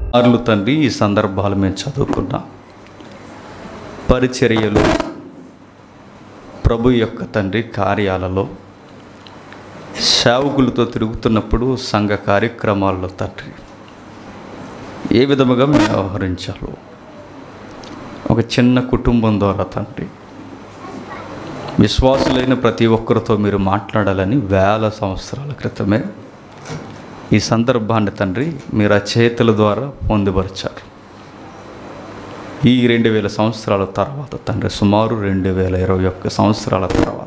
ఆర్లు తండ్రి ఈ సందర్భాలు మేము చదువుకున్నాం పరిచర్యలు ప్రభు యొక్క తండ్రి కార్యాలలో సేవకులతో తిరుగుతున్నప్పుడు సంఘ కార్యక్రమాల్లో తండ్రి ఏ విధముగా మేము వ్యవహరించాలో ఒక చిన్న కుటుంబం ద్వారా తండ్రి విశ్వాసులైన ప్రతి ఒక్కరితో మీరు మాట్లాడాలని వేల సంవత్సరాల క్రితమే ఈ సందర్భాన్ని తండ్రి మీరు ఆ చేతుల ద్వారా పొందుపరిచారు ఈ రెండు వేల సంవత్సరాల తర్వాత తండ్రి సుమారు రెండు వేల ఇరవై ఒక్క సంవత్సరాల తర్వాత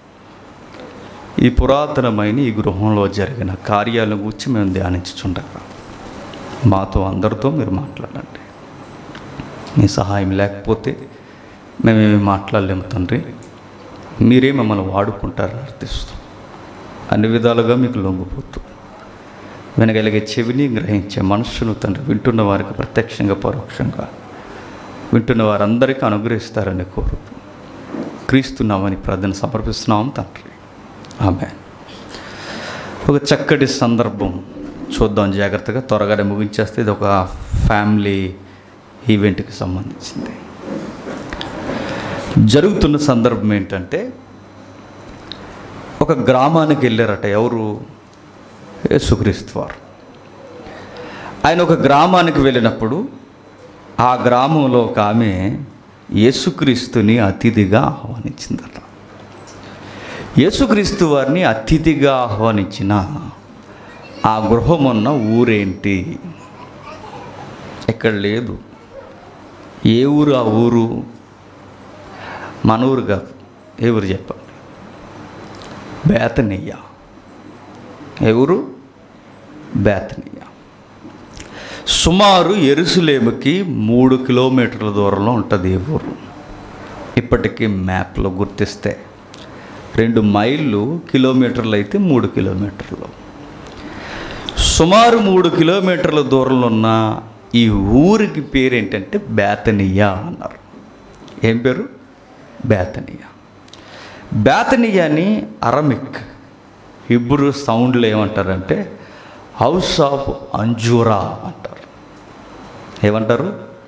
ఈ పురాతనమైన ఈ గృహంలో జరిగిన కార్యాలను గురించి మేము ధ్యానించుచుండగా మాతో అందరితో మీరు మాట్లాడండి మీ సహాయం లేకపోతే మేమేమి మాట్లాడలేము తండ్రి మీరే మమ్మల్ని వాడుకుంటారు అర్థిస్తూ అన్ని విధాలుగా మీకు లొంగిపోతూ వినగలిగే చెవిని గ్రహించే మనస్సును తండ్రి వింటున్న వారికి ప్రత్యక్షంగా పరోక్షంగా వింటున్న వారందరికీ అనుగ్రహిస్తారని కోరుతూ క్రీస్తున్నామని ప్రార్థన సమర్పిస్తున్నాం తండ్రి ఆమె ఒక చక్కటి సందర్భం చూద్దాం జాగ్రత్తగా త్వరగానే ముగించేస్తే ఇది ఒక ఫ్యామిలీ ఈవెంట్కి సంబంధించింది జరుగుతున్న సందర్భం ఏంటంటే ఒక గ్రామానికి వెళ్ళారట ఎవరు యేసుక్రీస్తు వారు ఆయన ఒక గ్రామానికి వెళ్ళినప్పుడు ఆ గ్రామంలో ఒక ఆమె యేసుక్రీస్తుని అతిథిగా ఆహ్వానించిందట యేసుక్రీస్తు వారిని అతిథిగా ఆహ్వానించిన ఆ గృహం ఉన్న ఊరేంటి ఎక్కడ లేదు ఏ ఊరు ఆ ఊరు మన ఊరు కాదు ఏ ఊరు చెప్పండి బేతనయ్య ఏ ఊరు బేతనయ్య సుమారు ఎరుసలేముకి మూడు కిలోమీటర్ల దూరంలో ఉంటుంది ఈ ఊరు ఇప్పటికీ మ్యాప్లో గుర్తిస్తే రెండు మైళ్ళు కిలోమీటర్లు అయితే మూడు కిలోమీటర్లు సుమారు మూడు కిలోమీటర్ల దూరంలో ఉన్న ఈ ఊరికి పేరు ఏంటంటే బేతనియా అన్నారు ఏం పేరు బేతనియా బేతనియాని అరమిక్ హిబ్రూ సౌండ్లో ఏమంటారంటే హౌస్ ఆఫ్ అంజూరా అంటారు ఏమంటారు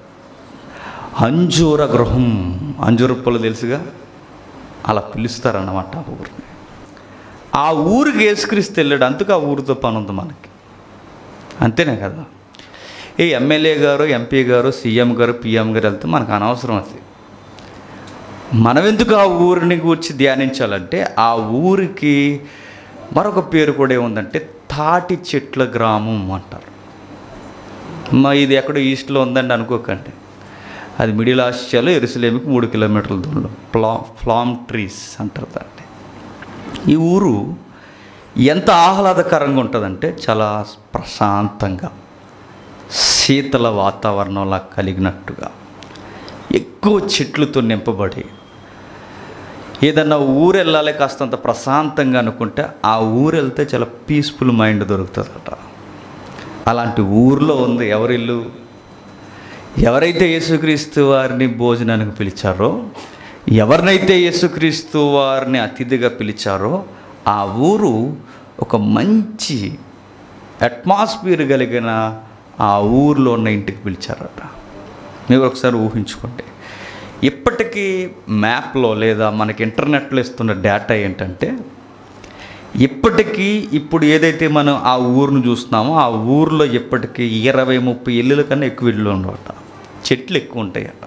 అంజూర గృహం అంజూర పొల తెలుసుగా అలా పిలుస్తారన్నమాట ఆ ఊరిని ఆ ఊరికి యేసుక్రీస్తు వెళ్ళాడు అందుకు ఆ ఊరితో పని ఉంది మనకి అంతేనే కదా ఈ ఎమ్మెల్యే గారు ఎంపీ గారు సీఎం గారు పిఎం గారు వెళ్తే మనకు అనవసరం అది మనం ఎందుకు ఆ ఊరిని గురించి ధ్యానించాలంటే ఆ ఊరికి మరొక పేరు కూడా ఏముందంటే తాటి చెట్ల గ్రామం అంటారు మా ఇది ఎక్కడో ఈస్ట్లో ఉందండి అనుకోకండి అది మిడిల్ ఆసియాలో ఎరుసలేమికి మూడు కిలోమీటర్ల దూరంలో ప్లా ఫ్లామ్ ట్రీస్ అంటారు దాన్ని ఈ ఊరు ఎంత ఆహ్లాదకరంగా ఉంటుందంటే చాలా ప్రశాంతంగా శీతల వాతావరణంలా కలిగినట్టుగా ఎక్కువ చెట్లతో నింపబడి ఏదన్నా ఊరు వెళ్ళాలి కాస్తంత ప్రశాంతంగా అనుకుంటే ఆ ఊరు వెళ్తే చాలా పీస్ఫుల్ మైండ్ దొరుకుతుందట అలాంటి ఊర్లో ఉంది ఎవరిల్లు ఎవరైతే యేసుక్రీస్తు వారిని భోజనానికి పిలిచారో ఎవరినైతే యేసుక్రీస్తు వారిని అతిథిగా పిలిచారో ఆ ఊరు ఒక మంచి అట్మాస్ఫియర్ కలిగిన ఆ ఊరిలో ఉన్న ఇంటికి పిలిచారట మీరు ఒకసారి ఊహించుకోండి ఇప్పటికీ మ్యాప్లో లేదా మనకి ఇంటర్నెట్లో ఇస్తున్న డేటా ఏంటంటే ఇప్పటికీ ఇప్పుడు ఏదైతే మనం ఆ ఊరును చూస్తున్నామో ఆ ఊరిలో ఇప్పటికీ ఇరవై ముప్పై ఇల్లుల కన్నా ఎక్కువ ఇల్లు ఉండవట చెట్లు ఎక్కువ ఉంటాయట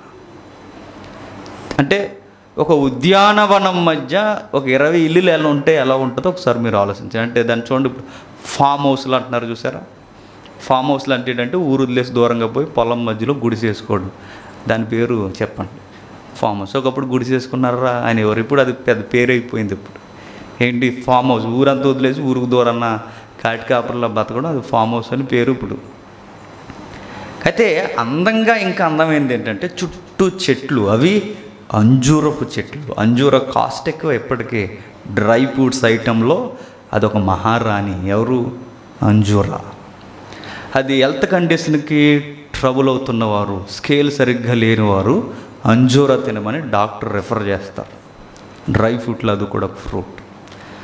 అంటే ఒక ఉద్యానవనం మధ్య ఒక ఇరవై ఇల్లులు ఎలా ఉంటే ఎలా ఉంటుందో ఒకసారి మీరు ఆలోచించండి అంటే దాన్ని చూడండి ఇప్పుడు ఫామ్ హౌస్లు అంటున్నారు చూసారా ఫామ్ హౌస్లు అంటే ఏంటంటే ఊరు వదిలేసి దూరంగా పోయి పొలం మధ్యలో గుడిసె వేసుకోవడం దాని పేరు చెప్పండి ఫామ్ హౌస్ ఒకప్పుడు గుడిసె వేసుకున్నారా ఆయన ఎవరు ఇప్పుడు అది పెద్ద పేరు అయిపోయింది ఇప్పుడు ఏంటి ఫామ్ హౌస్ ఊరంతా వదిలేసి ఊరుకు దూరన్న కాటి కాపురలో బతకడం అది ఫామ్ హౌస్ అని పేరు ఇప్పుడు అయితే అందంగా ఇంకా అందమైంది ఏంటంటే చుట్టూ చెట్లు అవి అంజూరపు చెట్లు అంజూర కాస్ట్ ఎక్కువ ఎప్పటికీ డ్రై ఫ్రూట్స్ ఐటెంలో అదొక మహారాణి ఎవరు అంజూరా అది హెల్త్ కండిషన్కి ట్రబుల్ అవుతున్నవారు స్కేల్ సరిగ్గా లేనివారు అంజూరా తినమని డాక్టర్ రెఫర్ చేస్తారు డ్రై ఫ్రూట్లు అది కూడా ఫ్రూట్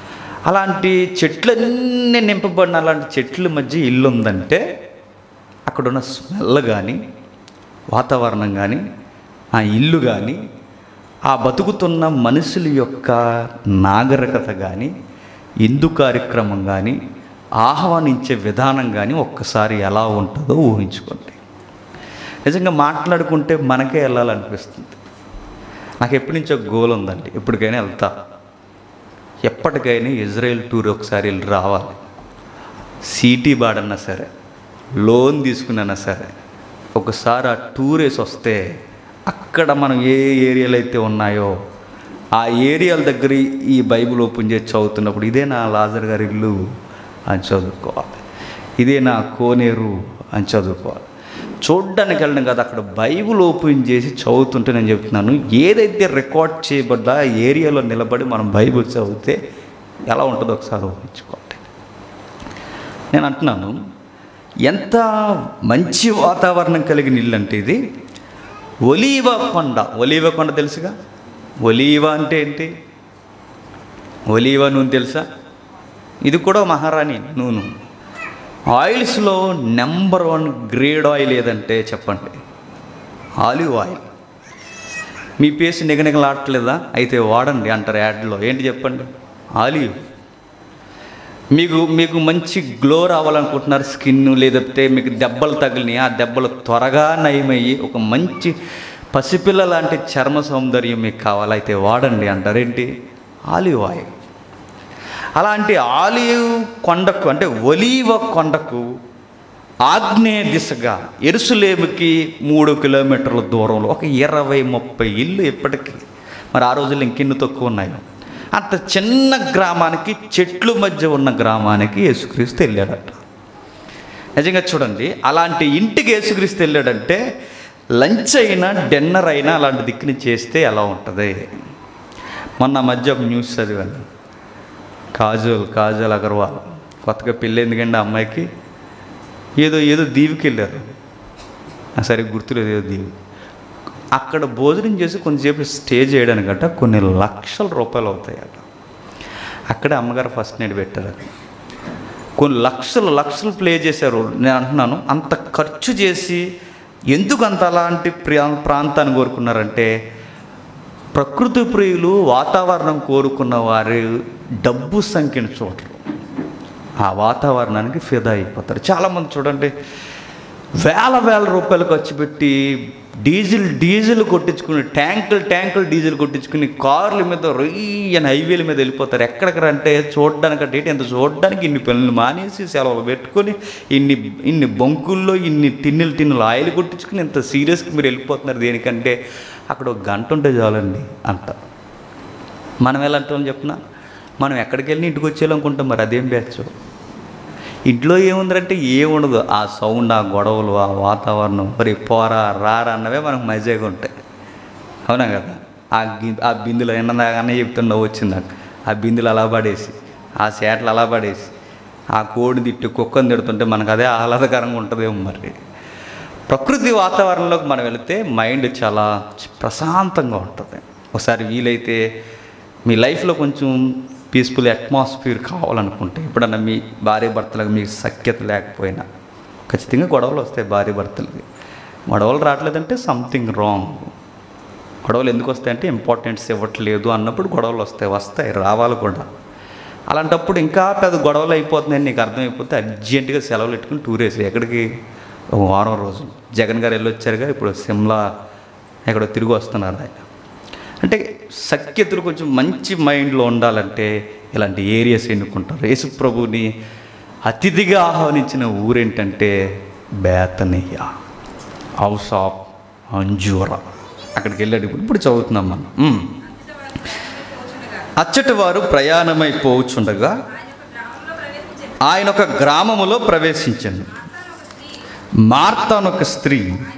అలాంటి చెట్లన్నీ నింపబడిన అలాంటి చెట్ల మధ్య ఇల్లు ఉందంటే ఆ అక్కడున్న స్మెల్ కానీ వాతావరణం కానీ ఆ ఇల్లు కానీ ఆ బతుకుతున్న మనుషుల యొక్క నాగరికత కానీ హిందూ కార్యక్రమం కానీ ఆహ్వానించే విధానం కానీ ఒక్కసారి ఎలా ఉంటుందో ఊహించుకోండి నిజంగా మాట్లాడుకుంటే మనకే వెళ్ళాలనిపిస్తుంది నాకు ఎప్పటి నుంచో గోల్ ఉందండి ఎప్పటికైనా వెళ్తా ఎప్పటికైనా ఇజ్రాయెల్ టూర్ ఒకసారి వెళ్ళి రావాలి సీటీ బాడన్నా సరే లోన్ తీసుకున్నా సరే ఒకసారి ఆ టూర్ వేసి వస్తే అక్కడ మనం ఏ ఏరియాలు అయితే ఉన్నాయో ఆ ఏరియాల దగ్గర ఈ బైబిల్ ఓపెన్ చేసి చదువుతున్నప్పుడు ఇదే నా లాజర్ గారి ఇల్లు అని చదువుకోవాలి ఇదే నా కోనేరు అని చదువుకోవాలి చూడ్డానికి వెళ్ళడం కాదు అక్కడ బైబిల్ ఓపెన్ చేసి చదువుతుంటే నేను చెప్తున్నాను ఏదైతే రికార్డ్ చేయబడ్డా ఆ ఏరియాలో నిలబడి మనం బైబిల్ చదివితే ఎలా ఉంటుందో ఒకసారి ఊహించుకోండి నేను అంటున్నాను ఎంత మంచి వాతావరణం కలిగిన ఇల్లు అంటే ఇది ఒలీవ కొండ ఒలీవ కొండ తెలుసుగా ఒలీవ అంటే ఏంటి ఒలీవ నూనె తెలుసా ఇది కూడా మహారాణి నూనె ఆయిల్స్లో నెంబర్ వన్ గ్రేడ్ ఆయిల్ ఏదంటే చెప్పండి ఆలివ్ ఆయిల్ మీ పేస్ నిగనిగలాడట్లేదా అయితే వాడండి అంటారు యాడ్లో ఏంటి చెప్పండి ఆలివ్ మీకు మీకు మంచి గ్లో రావాలనుకుంటున్నారు స్కిన్ లేదంటే మీకు దెబ్బలు తగిలినాయి ఆ దెబ్బలు త్వరగా నయమయ్యి ఒక మంచి పసిపిల్ల లాంటి చర్మ సౌందర్యం మీకు కావాలైతే వాడండి అంటారేంటి ఆలివ్ ఆయిల్ అలాంటి ఆలివ్ కొండకు అంటే ఒలీవ కొండకు ఆగ్నేయ దిశగా ఎరుసలేముకి మూడు కిలోమీటర్ల దూరంలో ఒక ఇరవై ముప్పై ఇల్లు ఇప్పటికీ మరి ఆ రోజుల్లో ఇంకెన్ని తక్కువ ఉన్నాయో అంత చిన్న గ్రామానికి చెట్లు మధ్య ఉన్న గ్రామానికి యేసుక్రీస్తు వెళ్ళాడట నిజంగా చూడండి అలాంటి ఇంటికి యేసుక్రీస్తు వెళ్ళాడంటే లంచ్ అయినా డిన్నర్ అయినా అలాంటి దిక్కుని చేస్తే ఎలా ఉంటుంది మొన్న మధ్య ఒక న్యూస్ చదివాను కాజోల్ కాజల్ అగర్వాల్ కొత్తగా పెళ్ళి ఎందుకండి ఆ అమ్మాయికి ఏదో ఏదో దీవికి వెళ్ళారు నాకు సరిగ్గా గుర్తులేదు ఏదో దీవి అక్కడ భోజనం చేసి కొంచెంసేపు స్టే చేయడానికట కొన్ని లక్షల రూపాయలు అవుతాయట అక్కడే అమ్మగారు ఫస్ట్ నేడు పెట్టారు కొన్ని లక్షలు లక్షలు ప్లే చేశారు నేను అంటున్నాను అంత ఖర్చు చేసి ఎందుకు అంత అలాంటి ప్రా ప్రాంతాన్ని కోరుకున్నారంటే ప్రకృతి ప్రియులు వాతావరణం కోరుకున్న వారు డబ్బు సంఖ్యను చూడరు ఆ వాతావరణానికి ఫిదా అయిపోతారు చాలామంది చూడండి వేల వేల రూపాయలు ఖర్చు పెట్టి డీజిల్ డీజిల్ కొట్టించుకుని ట్యాంకులు ట్యాంకులు డీజిల్ కొట్టించుకుని కార్ల మీద రొయ్యని హైవేల మీద వెళ్ళిపోతారు ఎక్కడికి అంటే చూడడానికి అంటే ఏంటి ఎంత చూడడానికి ఇన్ని పనులు మానేసి సెలవులు పెట్టుకొని ఇన్ని ఇన్ని బొంకుల్లో ఇన్ని టిన్నులు టిన్నులు ఆయిల్ కొట్టించుకుని ఇంత సీరియస్గా మీరు వెళ్ళిపోతున్నారు దేనికంటే అక్కడ ఒక గంట ఉంటే చాలండి అంట మనం ఎలా అంటాం చెప్పిన మనం ఎక్కడికి వెళ్ళి ఇంటికి వచ్చేయాలనుకుంటాం మరి అదేం బ్యాచ్ ఇంట్లో ఏముందంటే ఏముండదు ఆ సౌండ్ ఆ గొడవలు ఆ వాతావరణం మరి పోరా రారా అన్నవే మనకు మజాగా ఉంటాయి అవునా కదా ఆ గి ఆ బిందులో ఎన్నదాగానే చెప్తున్నా వచ్చింది నాకు ఆ బిందులు అలా పడేసి ఆ సేటలు అలా పడేసి ఆ కోడి తిట్టి కుక్కని తిడుతుంటే మనకు అదే ఆహ్లాదకరంగా ఉంటుందేమో మరి ప్రకృతి వాతావరణంలోకి మనం వెళితే మైండ్ చాలా ప్రశాంతంగా ఉంటుంది ఒకసారి వీలైతే మీ లైఫ్లో కొంచెం పీస్ఫుల్ అట్మాస్ఫియర్ కావాలనుకుంటే ఎప్పుడన్నా మీ భార్య భర్తలకు మీకు సఖ్యత లేకపోయినా ఖచ్చితంగా గొడవలు వస్తాయి భార్య భర్తలకి గొడవలు రావట్లేదంటే సంథింగ్ రాంగ్ గొడవలు ఎందుకు వస్తాయంటే ఇంపార్టెన్స్ ఇవ్వట్లేదు అన్నప్పుడు గొడవలు వస్తాయి వస్తాయి రావాలి కూడా అలాంటప్పుడు ఇంకా పెద్ద గొడవలు అయిపోతుందని నీకు అర్థమైపోతే అర్జెంటుగా సెలవులు పెట్టుకుని టూర్ వేసి ఎక్కడికి ఒక వారం రోజులు జగన్ గారు వెళ్ళొచ్చారుగా ఇప్పుడు సిమ్లా ఎక్కడో తిరిగి వస్తున్నారు ఆయన అంటే సఖ్యతలు కొంచెం మంచి మైండ్లో ఉండాలంటే ఇలాంటి ఏరియాస్ ఎన్నుకుంటారు యేసు ప్రభుని అతిథిగా ఆహ్వానించిన ఊరేంటంటే బేతనీయ హౌస్ ఆఫ్ అంజూరా అక్కడికి వెళ్ళాడు ఇప్పుడు ఇప్పుడు చదువుతున్నాం మనం ఉమ్. అచ్చటి వారు ప్రయాణమైపోవచ్చుండగా ఆయన ఒక గ్రామములో ప్రవేశించాను మార్త అని ఒక స్త్రీ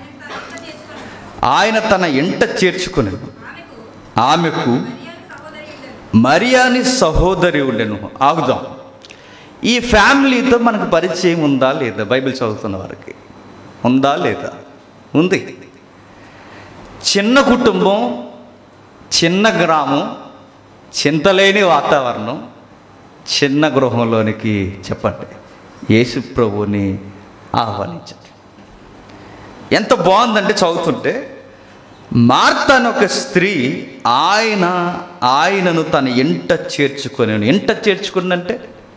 ఆయన తన ఇంట చేర్చుకుని ఆమెకు మరియాని సహోదరి ఉండెను ఆగుదాం ఈ ఫ్యామిలీతో మనకు పరిచయం ఉందా లేదా బైబిల్ చదువుతున్న వారికి ఉందా లేదా ఉంది చిన్న కుటుంబం చిన్న గ్రామం చింతలేని వాతావరణం చిన్న గృహంలోనికి చెప్పండి యేసు ప్రభువుని ఆహ్వానించండి ఎంత బాగుందంటే చదువుతుంటే మార్త అని ఒక స్త్రీ ఆయన ఆయనను తన ఎంట చేర్చుకొని ఎంట చేర్చుకుందంటే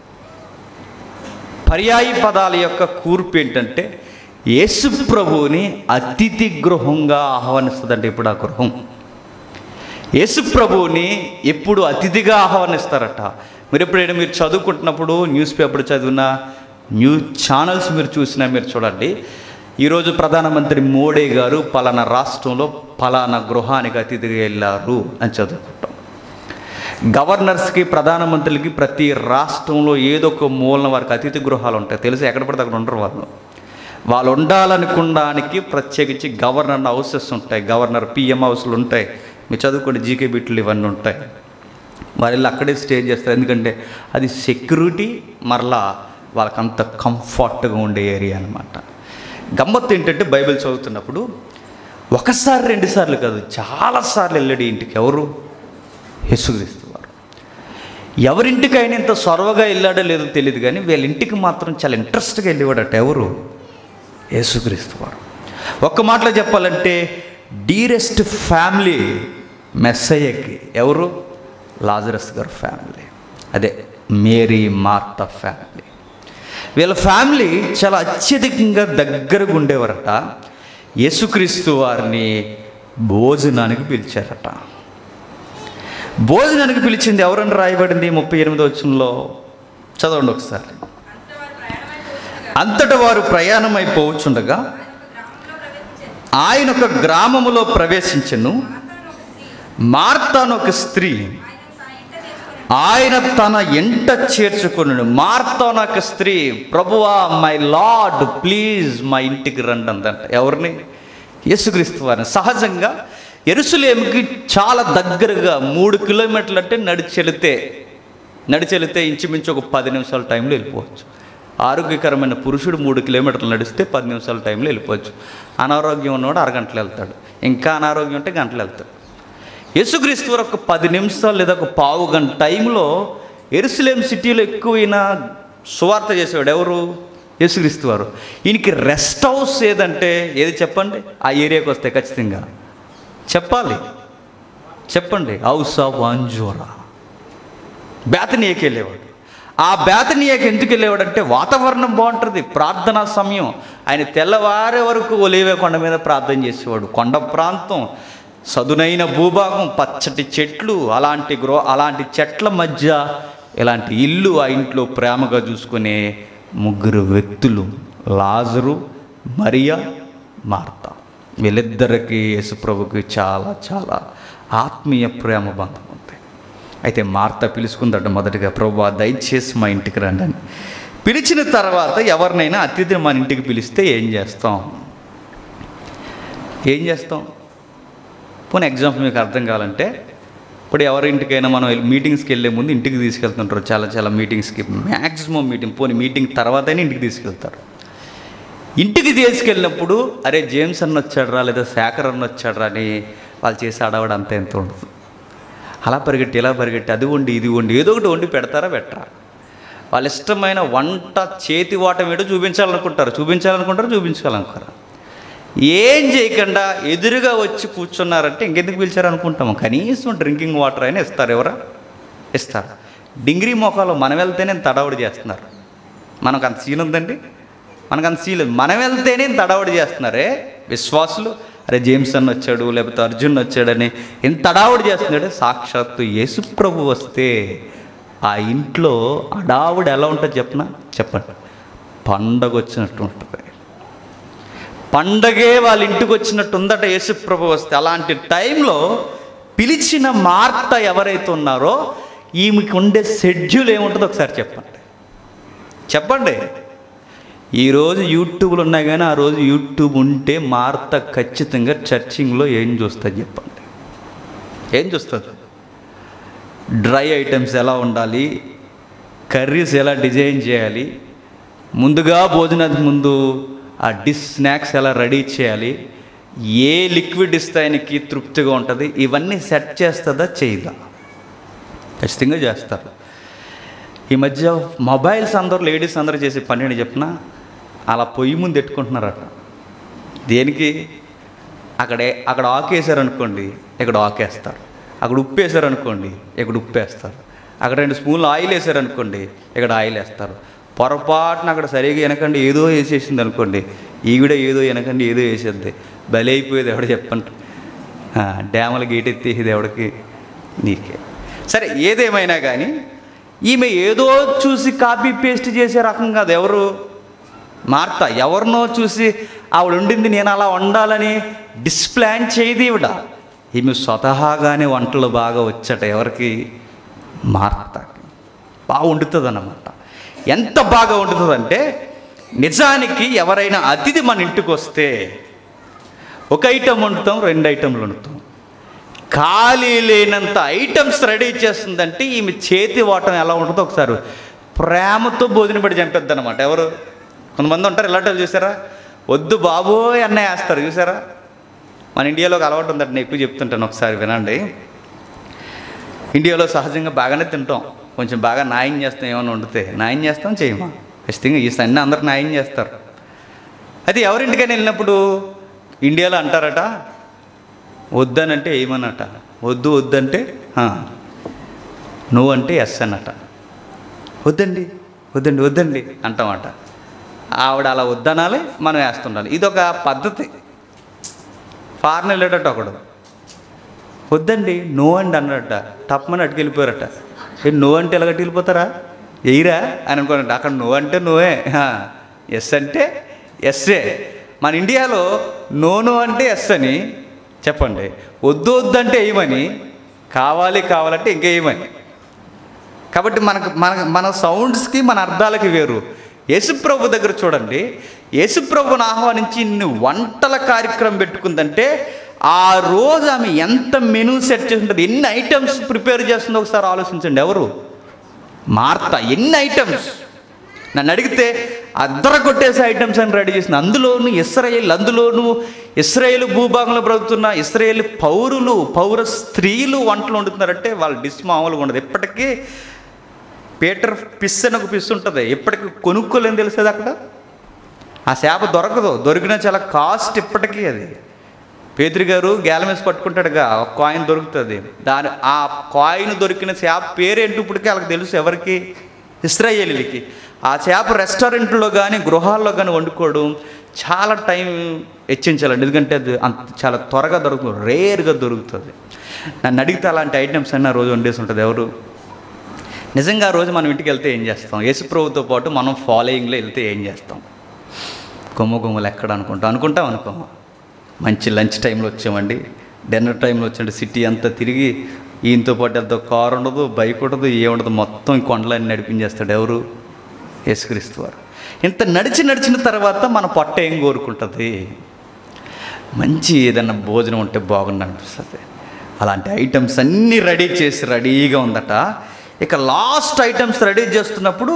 పర్యాయ పదాల యొక్క కూర్పు ఏంటంటే యేసు ప్రభువుని అతిథి గృహంగా ఆహ్వానిస్తుందంటే ఇప్పుడు ఆ గృహం యేసు ప్రభువుని ఎప్పుడు అతిథిగా ఆహ్వానిస్తారట మీరు ఎప్పుడైనా మీరు చదువుకుంటున్నప్పుడు న్యూస్ పేపర్ చదివిన న్యూస్ ఛానల్స్ మీరు చూసినా మీరు చూడండి ఈరోజు ప్రధానమంత్రి మోడీ గారు పలానా రాష్ట్రంలో పలానా గృహానికి అతిథిగా వెళ్ళారు అని చదువుకుంటాం గవర్నర్స్కి ప్రధానమంత్రులకి ప్రతి రాష్ట్రంలో ఏదో ఒక మూలన వారికి అతిథి గృహాలు ఉంటాయి తెలుసు ఎక్కడ పడితే అక్కడ ఉండరు వాళ్ళు వాళ్ళు ఉండాలనుకోవడానికి ప్రత్యేకించి గవర్నర్ హౌసెస్ ఉంటాయి గవర్నర్ పిఎం హౌస్లు ఉంటాయి మీరు చదువుకోండి జీకే బిట్లు ఇవన్నీ ఉంటాయి వారు వెళ్ళి అక్కడే స్టే చేస్తారు ఎందుకంటే అది సెక్యూరిటీ మరలా వాళ్ళకంత కంఫర్ట్గా ఉండే ఏరియా అనమాట గమ్మత్తు ఏంటంటే బైబిల్ చదువుతున్నప్పుడు ఒకసారి రెండుసార్లు కాదు చాలాసార్లు వెళ్ళాడు ఈ ఇంటికి ఎవరు యేసుక్రీస్తు వారు ఎవరింటికైనా ఇంత సొరవగా వెళ్ళాడో లేదో తెలియదు కానీ వీళ్ళ ఇంటికి మాత్రం చాలా ఇంట్రెస్ట్గా వెళ్ళేవాడట ఎవరు యేసుక్రీస్తు వారు ఒక్క మాటలో చెప్పాలంటే డీరెస్ట్ ఫ్యామిలీ మెస్సయ్యకి ఎవరు లాజరస్ గారు ఫ్యామిలీ అదే మేరీ మార్త ఫ్యామిలీ వీళ్ళ ఫ్యామిలీ చాలా అత్యధికంగా దగ్గరగా ఉండేవారట యేసుక్రీస్తు వారిని భోజనానికి పిలిచారట భోజనానికి పిలిచింది ఎవరని రాయబడింది ముప్పై ఎనిమిది వచ్చంలో చదవండి ఒకసారి అంతట వారు ప్రయాణమైపోవచ్చుండగా ఆయన ఒక గ్రామములో ప్రవేశించను మార్తాను ఒక స్త్రీ ఆయన తన ఎంట చేర్చుకున్నాడు మార్తాను ఒక స్త్రీ ప్రభువా మై లార్డ్ ప్లీజ్ మా ఇంటికి రండి అందంట ఎవరిని యేసుక్రీస్తు వారిని సహజంగా ఎరుసలేమికి చాలా దగ్గరగా మూడు కిలోమీటర్లు అంటే నడిచెళితే నడిచెళితే ఇంచుమించు ఒక పది నిమిషాల టైంలో వెళ్ళిపోవచ్చు ఆరోగ్యకరమైన పురుషుడు మూడు కిలోమీటర్లు నడిస్తే పది నిమిషాల టైంలో వెళ్ళిపోవచ్చు అనారోగ్యం ఉన్నవాడు అరగంటలు వెళ్తాడు ఇంకా అనారోగ్యం ఉంటే గంటలు వెళ్తాడు యేసుక్రీస్తు వారు ఒక పది నిమిషాలు లేదా ఒక పావు గంట టైంలో ఎరుసలేం సిటీలో ఎక్కువైన సువార్త చేసేవాడు ఎవరు యేసుక్రీస్తు వారు ఈయనకి రెస్ట్ హౌస్ ఏదంటే ఏది చెప్పండి ఆ ఏరియాకి వస్తే ఖచ్చితంగా చెప్పాలి చెప్పండి హౌస్ ఆఫ్ అంజోరా బేతనీయకి వెళ్ళేవాడు ఆ బేతనీయకి ఎందుకు వెళ్ళేవాడంటే వాతావరణం బాగుంటుంది ప్రార్థనా సమయం ఆయన తెల్లవారే వరకు ఒలివే కొండ మీద ప్రార్థన చేసేవాడు కొండ ప్రాంతం సదునైన భూభాగం పచ్చటి చెట్లు అలాంటి గ్రో అలాంటి చెట్ల మధ్య ఇలాంటి ఇల్లు ఆ ఇంట్లో ప్రేమగా చూసుకునే ముగ్గురు వ్యక్తులు లాజరు మరియా మార్త వీళ్ళిద్దరికి యేసుప్రభుకి చాలా చాలా ఆత్మీయ ప్రేమ బంధం ఉంది అయితే మార్త పిలుచుకుందట మొదటిగా ప్రభు దయచేసి మా ఇంటికి రండి అని పిలిచిన తర్వాత ఎవరినైనా అతిథిని మన ఇంటికి పిలిస్తే ఏం చేస్తాం ఏం చేస్తాం పోనీ ఎగ్జాంపుల్ మీకు అర్థం కావాలంటే ఇప్పుడు ఎవరి ఇంటికైనా మనం వెళ్ళి మీటింగ్స్కి వెళ్ళే ముందు ఇంటికి తీసుకెళ్తుంటారు చాలా చాలా మీటింగ్స్కి మ్యాక్సిమం మీటింగ్ పోనీ మీటింగ్ తర్వాతనే ఇంటికి తీసుకెళ్తారు ఇంటికి తీసుకెళ్ళినప్పుడు అరే జేమ్స్ అన్న వచ్చాడరా లేదా శేఖర్ అన్న వచ్చాడరా అని వాళ్ళు చేసి ఆడవాడు అంత ఎంత ఉండదు అలా పరిగెట్టి ఇలా పరిగెట్టి అది వండి ఇది వండి ఏదో ఒకటి వండి పెడతారా పెట్టరా వాళ్ళ ఇష్టమైన వంట చేతి వాటం ఏదో చూపించాలనుకుంటారు చూపించాలనుకుంటారు చూపించాలనుకుంటారు ఏం చేయకుండా ఎదురుగా వచ్చి కూర్చున్నారంటే ఇంకెందుకు పిలిచారు అనుకుంటాము కనీసం డ్రింకింగ్ వాటర్ అయినా ఇస్తారు ఎవరా ఇస్తారు డింగ్రీ మొఖాలు మనం వెళ్తేనే తడవడి చేస్తున్నారు మనకు అంత సీన్ ఉందండి మనకు అంత సీన్ లేదు మనం వెళ్తేనే తడవడి చేస్తున్నారే విశ్వాసులు అరే జేమ్స్ అన్న వచ్చాడు లేకపోతే అర్జున్ వచ్చాడని ఎంత తడావుడి చేస్తున్నాడు సాక్షాత్తు యేసు ప్రభు వస్తే ఆ ఇంట్లో అడావుడు ఎలా ఉంటుంది చెప్పనా చెప్పండి పండగ వచ్చినట్టు ఉంటుంది పండగే వాళ్ళ ఇంటికి వచ్చినట్టు ఉందట యేసుప్రభు వస్తే అలాంటి టైంలో పిలిచిన మార్త ఎవరైతే ఉన్నారో ఈమెకి ఉండే షెడ్యూల్ ఏముంటుందో ఒకసారి చెప్పండి చెప్పండి ఈరోజు యూట్యూబ్లు ఉన్నాయి కానీ ఆ రోజు యూట్యూబ్ ఉంటే మార్త ఖచ్చితంగా చర్చింగ్లో ఏం చూస్తుంది చెప్పండి ఏం చూస్తుంది డ్రై ఐటమ్స్ ఎలా ఉండాలి కర్రీస్ ఎలా డిజైన్ చేయాలి ముందుగా భోజనానికి ముందు ఆ డిష్ స్నాక్స్ ఎలా రెడీ చేయాలి ఏ లిక్విడ్ ఇస్తే ఆయనకి తృప్తిగా ఉంటుంది ఇవన్నీ సెట్ చేస్తుందా చేయదా ఖచ్చితంగా చేస్తారు ఈ మధ్య మొబైల్స్ అందరూ లేడీస్ అందరూ చేసే పని అని చెప్పిన అలా పొయ్యి ముందు పెట్టుకుంటున్నారట దేనికి అక్కడే అక్కడ ఆకేసారనుకోండి ఇక్కడ ఆకేస్తారు అక్కడ ఉప్పు వేసారనుకోండి ఇక్కడ ఉప్పు వేస్తారు అక్కడ రెండు స్పూన్లు ఆయిల్ వేసారనుకోండి ఇక్కడ ఆయిల్ వేస్తారు పొరపాటున అక్కడ సరిగా వెనకండి ఏదో వేసేసింది అనుకోండి ఈవిడ ఏదో వెనకండి ఏదో వేసేద్ది బలి అయిపోయేది ఎవడ చెప్పండి ఆ, డ్యాముల గేట్ ఎత్తేసేది ఎవడికి నీకే సరే ఏదేమైనా కానీ ఈమె ఏదో చూసి కాపీ పేస్ట్ చేసే రకం కాదు ఎవరు మార్త ఎవరినో చూసి ఆవిడ ఉండింది నేను అలా వండాలని డిస్ప్లాన్ చేయదు ఈవిడ ఈమె స్వతహాగానే వంటలు బాగా వచ్చట ఎవరికి మార్త బాగా వండుతుంది అన్నమాట ఎంత బాగా వండుతుందంటే నిజానికి ఎవరైనా అతిథి మన ఇంటికి వస్తే ఒక ఐటెం వండుతాం రెండు ఐటెంలు వండుతాం ఖాళీ లేనంత ఐటమ్స్ రెడీ చేస్తుందంటే ఈమె చేతి వాటం ఎలా ఉంటుందో ఒకసారి ప్రేమతో భోజనం పెట్టి చంపేద్ది అనమాట ఎవరు కొంతమంది ఉంటారు ఇలాంటి వాళ్ళు చూసారా వద్దు బాబోయ్ అన్న వేస్తారు చూసారా మన ఇండియాలో ఒక అలవాటు ఉందంటే నేను ఎక్కువ చెప్తుంటాను ఒకసారి వినండి ఇండియాలో సహజంగా బాగానే తింటాం కొంచెం బాగా న్యాయం చేస్తాం ఏమైనా వండితే న్యాయం చేస్తాం చేయమా ఖచ్చితంగా ఈ సన్ని అందరు న్యాయం చేస్తారు అది ఎవరింటికైనా వెళ్ళినప్పుడు ఇండియాలో అంటారట వద్దనంటే ఏమన్నట వద్దు వద్దంటే "ఆ." నువ్వు అంటే ఎస్ అన్నట వద్దండి వద్దండి వద్దండి అంటామట ఆవిడ అలా వద్దనాలి మనం వేస్తుండాలి ఇదొక పద్ధతి ఫారెన్ వెళ్ళేటట్టు ఒకడు వద్దండి నో అండి అన్నట తప్పమని అటుకెళ్ళిపోయారట ఏ నో అంటే ఎలాగ వెళ్ళిపోతారా ఎయిరా అని అనుకోనండి అక్కడ నో అంటే నోవే ఎస్ అంటే ఎస్ఏ మన ఇండియాలో నో నో అంటే ఎస్ అని చెప్పండి వద్దు వద్దంటే ఏమని కావాలి కావాలంటే ఇంకేయమని కాబట్టి మనకు మన మన సౌండ్స్కి మన అర్థాలకి వేరు యేసుప్రభు దగ్గర చూడండి యేసుప్రభుని ఆహ్వానించి ఇన్ని వంటల కార్యక్రమం పెట్టుకుందంటే ఆ రోజు ఆమె ఎంత మెనూ సెట్ చేస్తుంటుంది ఎన్ని ఐటమ్స్ ప్రిపేర్ చేస్తుందో ఒకసారి ఆలోచించండి ఎవరు మార్త ఎన్ని ఐటమ్స్ నన్ను అడిగితే అద్దర కొట్టేసే ఐటమ్స్ అని రెడీ చేసింది అందులోను ఇస్రాయేల్ అందులోను ఇస్రాయేల్ భూభాగంలో బ్రతుకుతున్న ఇస్రాయేల్ పౌరులు పౌర స్త్రీలు వంటలు వండుతున్నారంటే వాళ్ళ డిస్ మామూలుగా ఉండదు ఇప్పటికీ పీటర్ పిస్ అని ఒక పిస్ ఉంటుంది ఇప్పటికి కొనుక్కోలేని తెలిసేది అక్కడ ఆ చేప దొరకదు దొరికినా చాలా కాస్ట్ ఇప్పటికీ అది పేదరి గారు గ్యాలమేసి పట్టుకుంటాడుగా ఒక కాయిన్ దొరుకుతుంది దాని ఆ కాయిన్ దొరికిన చేప పేరేంటి ఇప్పటికీ వాళ్ళకి తెలుసు ఎవరికి ఇస్రాయేలీలకి ఆ చేప రెస్టారెంట్లో కానీ గృహాల్లో కానీ వండుకోవడం చాలా టైం హెచ్చించాలండి ఎందుకంటే అది అంత చాలా త్వరగా దొరుకుతుంది రేర్గా దొరుకుతుంది నన్ను అడిగితే అలాంటి ఐటమ్స్ అన్న రోజు వండేసి ఉంటుంది ఎవరు నిజంగా ఆ రోజు మనం ఇంటికి వెళ్తే ఏం చేస్తాం యేసుప్రభుతో పాటు మనం ఫాలోయింగ్లో వెళ్తే ఏం చేస్తాం కొమ్మ కొమ్మలు ఎక్కడ అనుకుంటాం అనుకుంటాం అనుకో మంచి లంచ్ టైంలో వచ్చామండి డిన్నర్ టైంలో వచ్చామండి సిటీ అంతా తిరిగి ఈయనతో పాటు వెళ్తే కారు ఉండదు బైక్ ఉండదు ఏ ఉండదు మొత్తం ఈ కొండలన్నీ నడిపించేస్తాడు ఎవరు యేసుక్రీస్తు వారు ఇంత నడిచి నడిచిన తర్వాత మన పొట్ట ఏం కోరుకుంటుంది మంచి ఏదన్నా భోజనం ఉంటే బాగుండు అనిపిస్తుంది అలాంటి ఐటమ్స్ అన్నీ రెడీ చేసి రెడీగా ఉందట ఇక లాస్ట్ ఐటమ్స్ రెడీ చేస్తున్నప్పుడు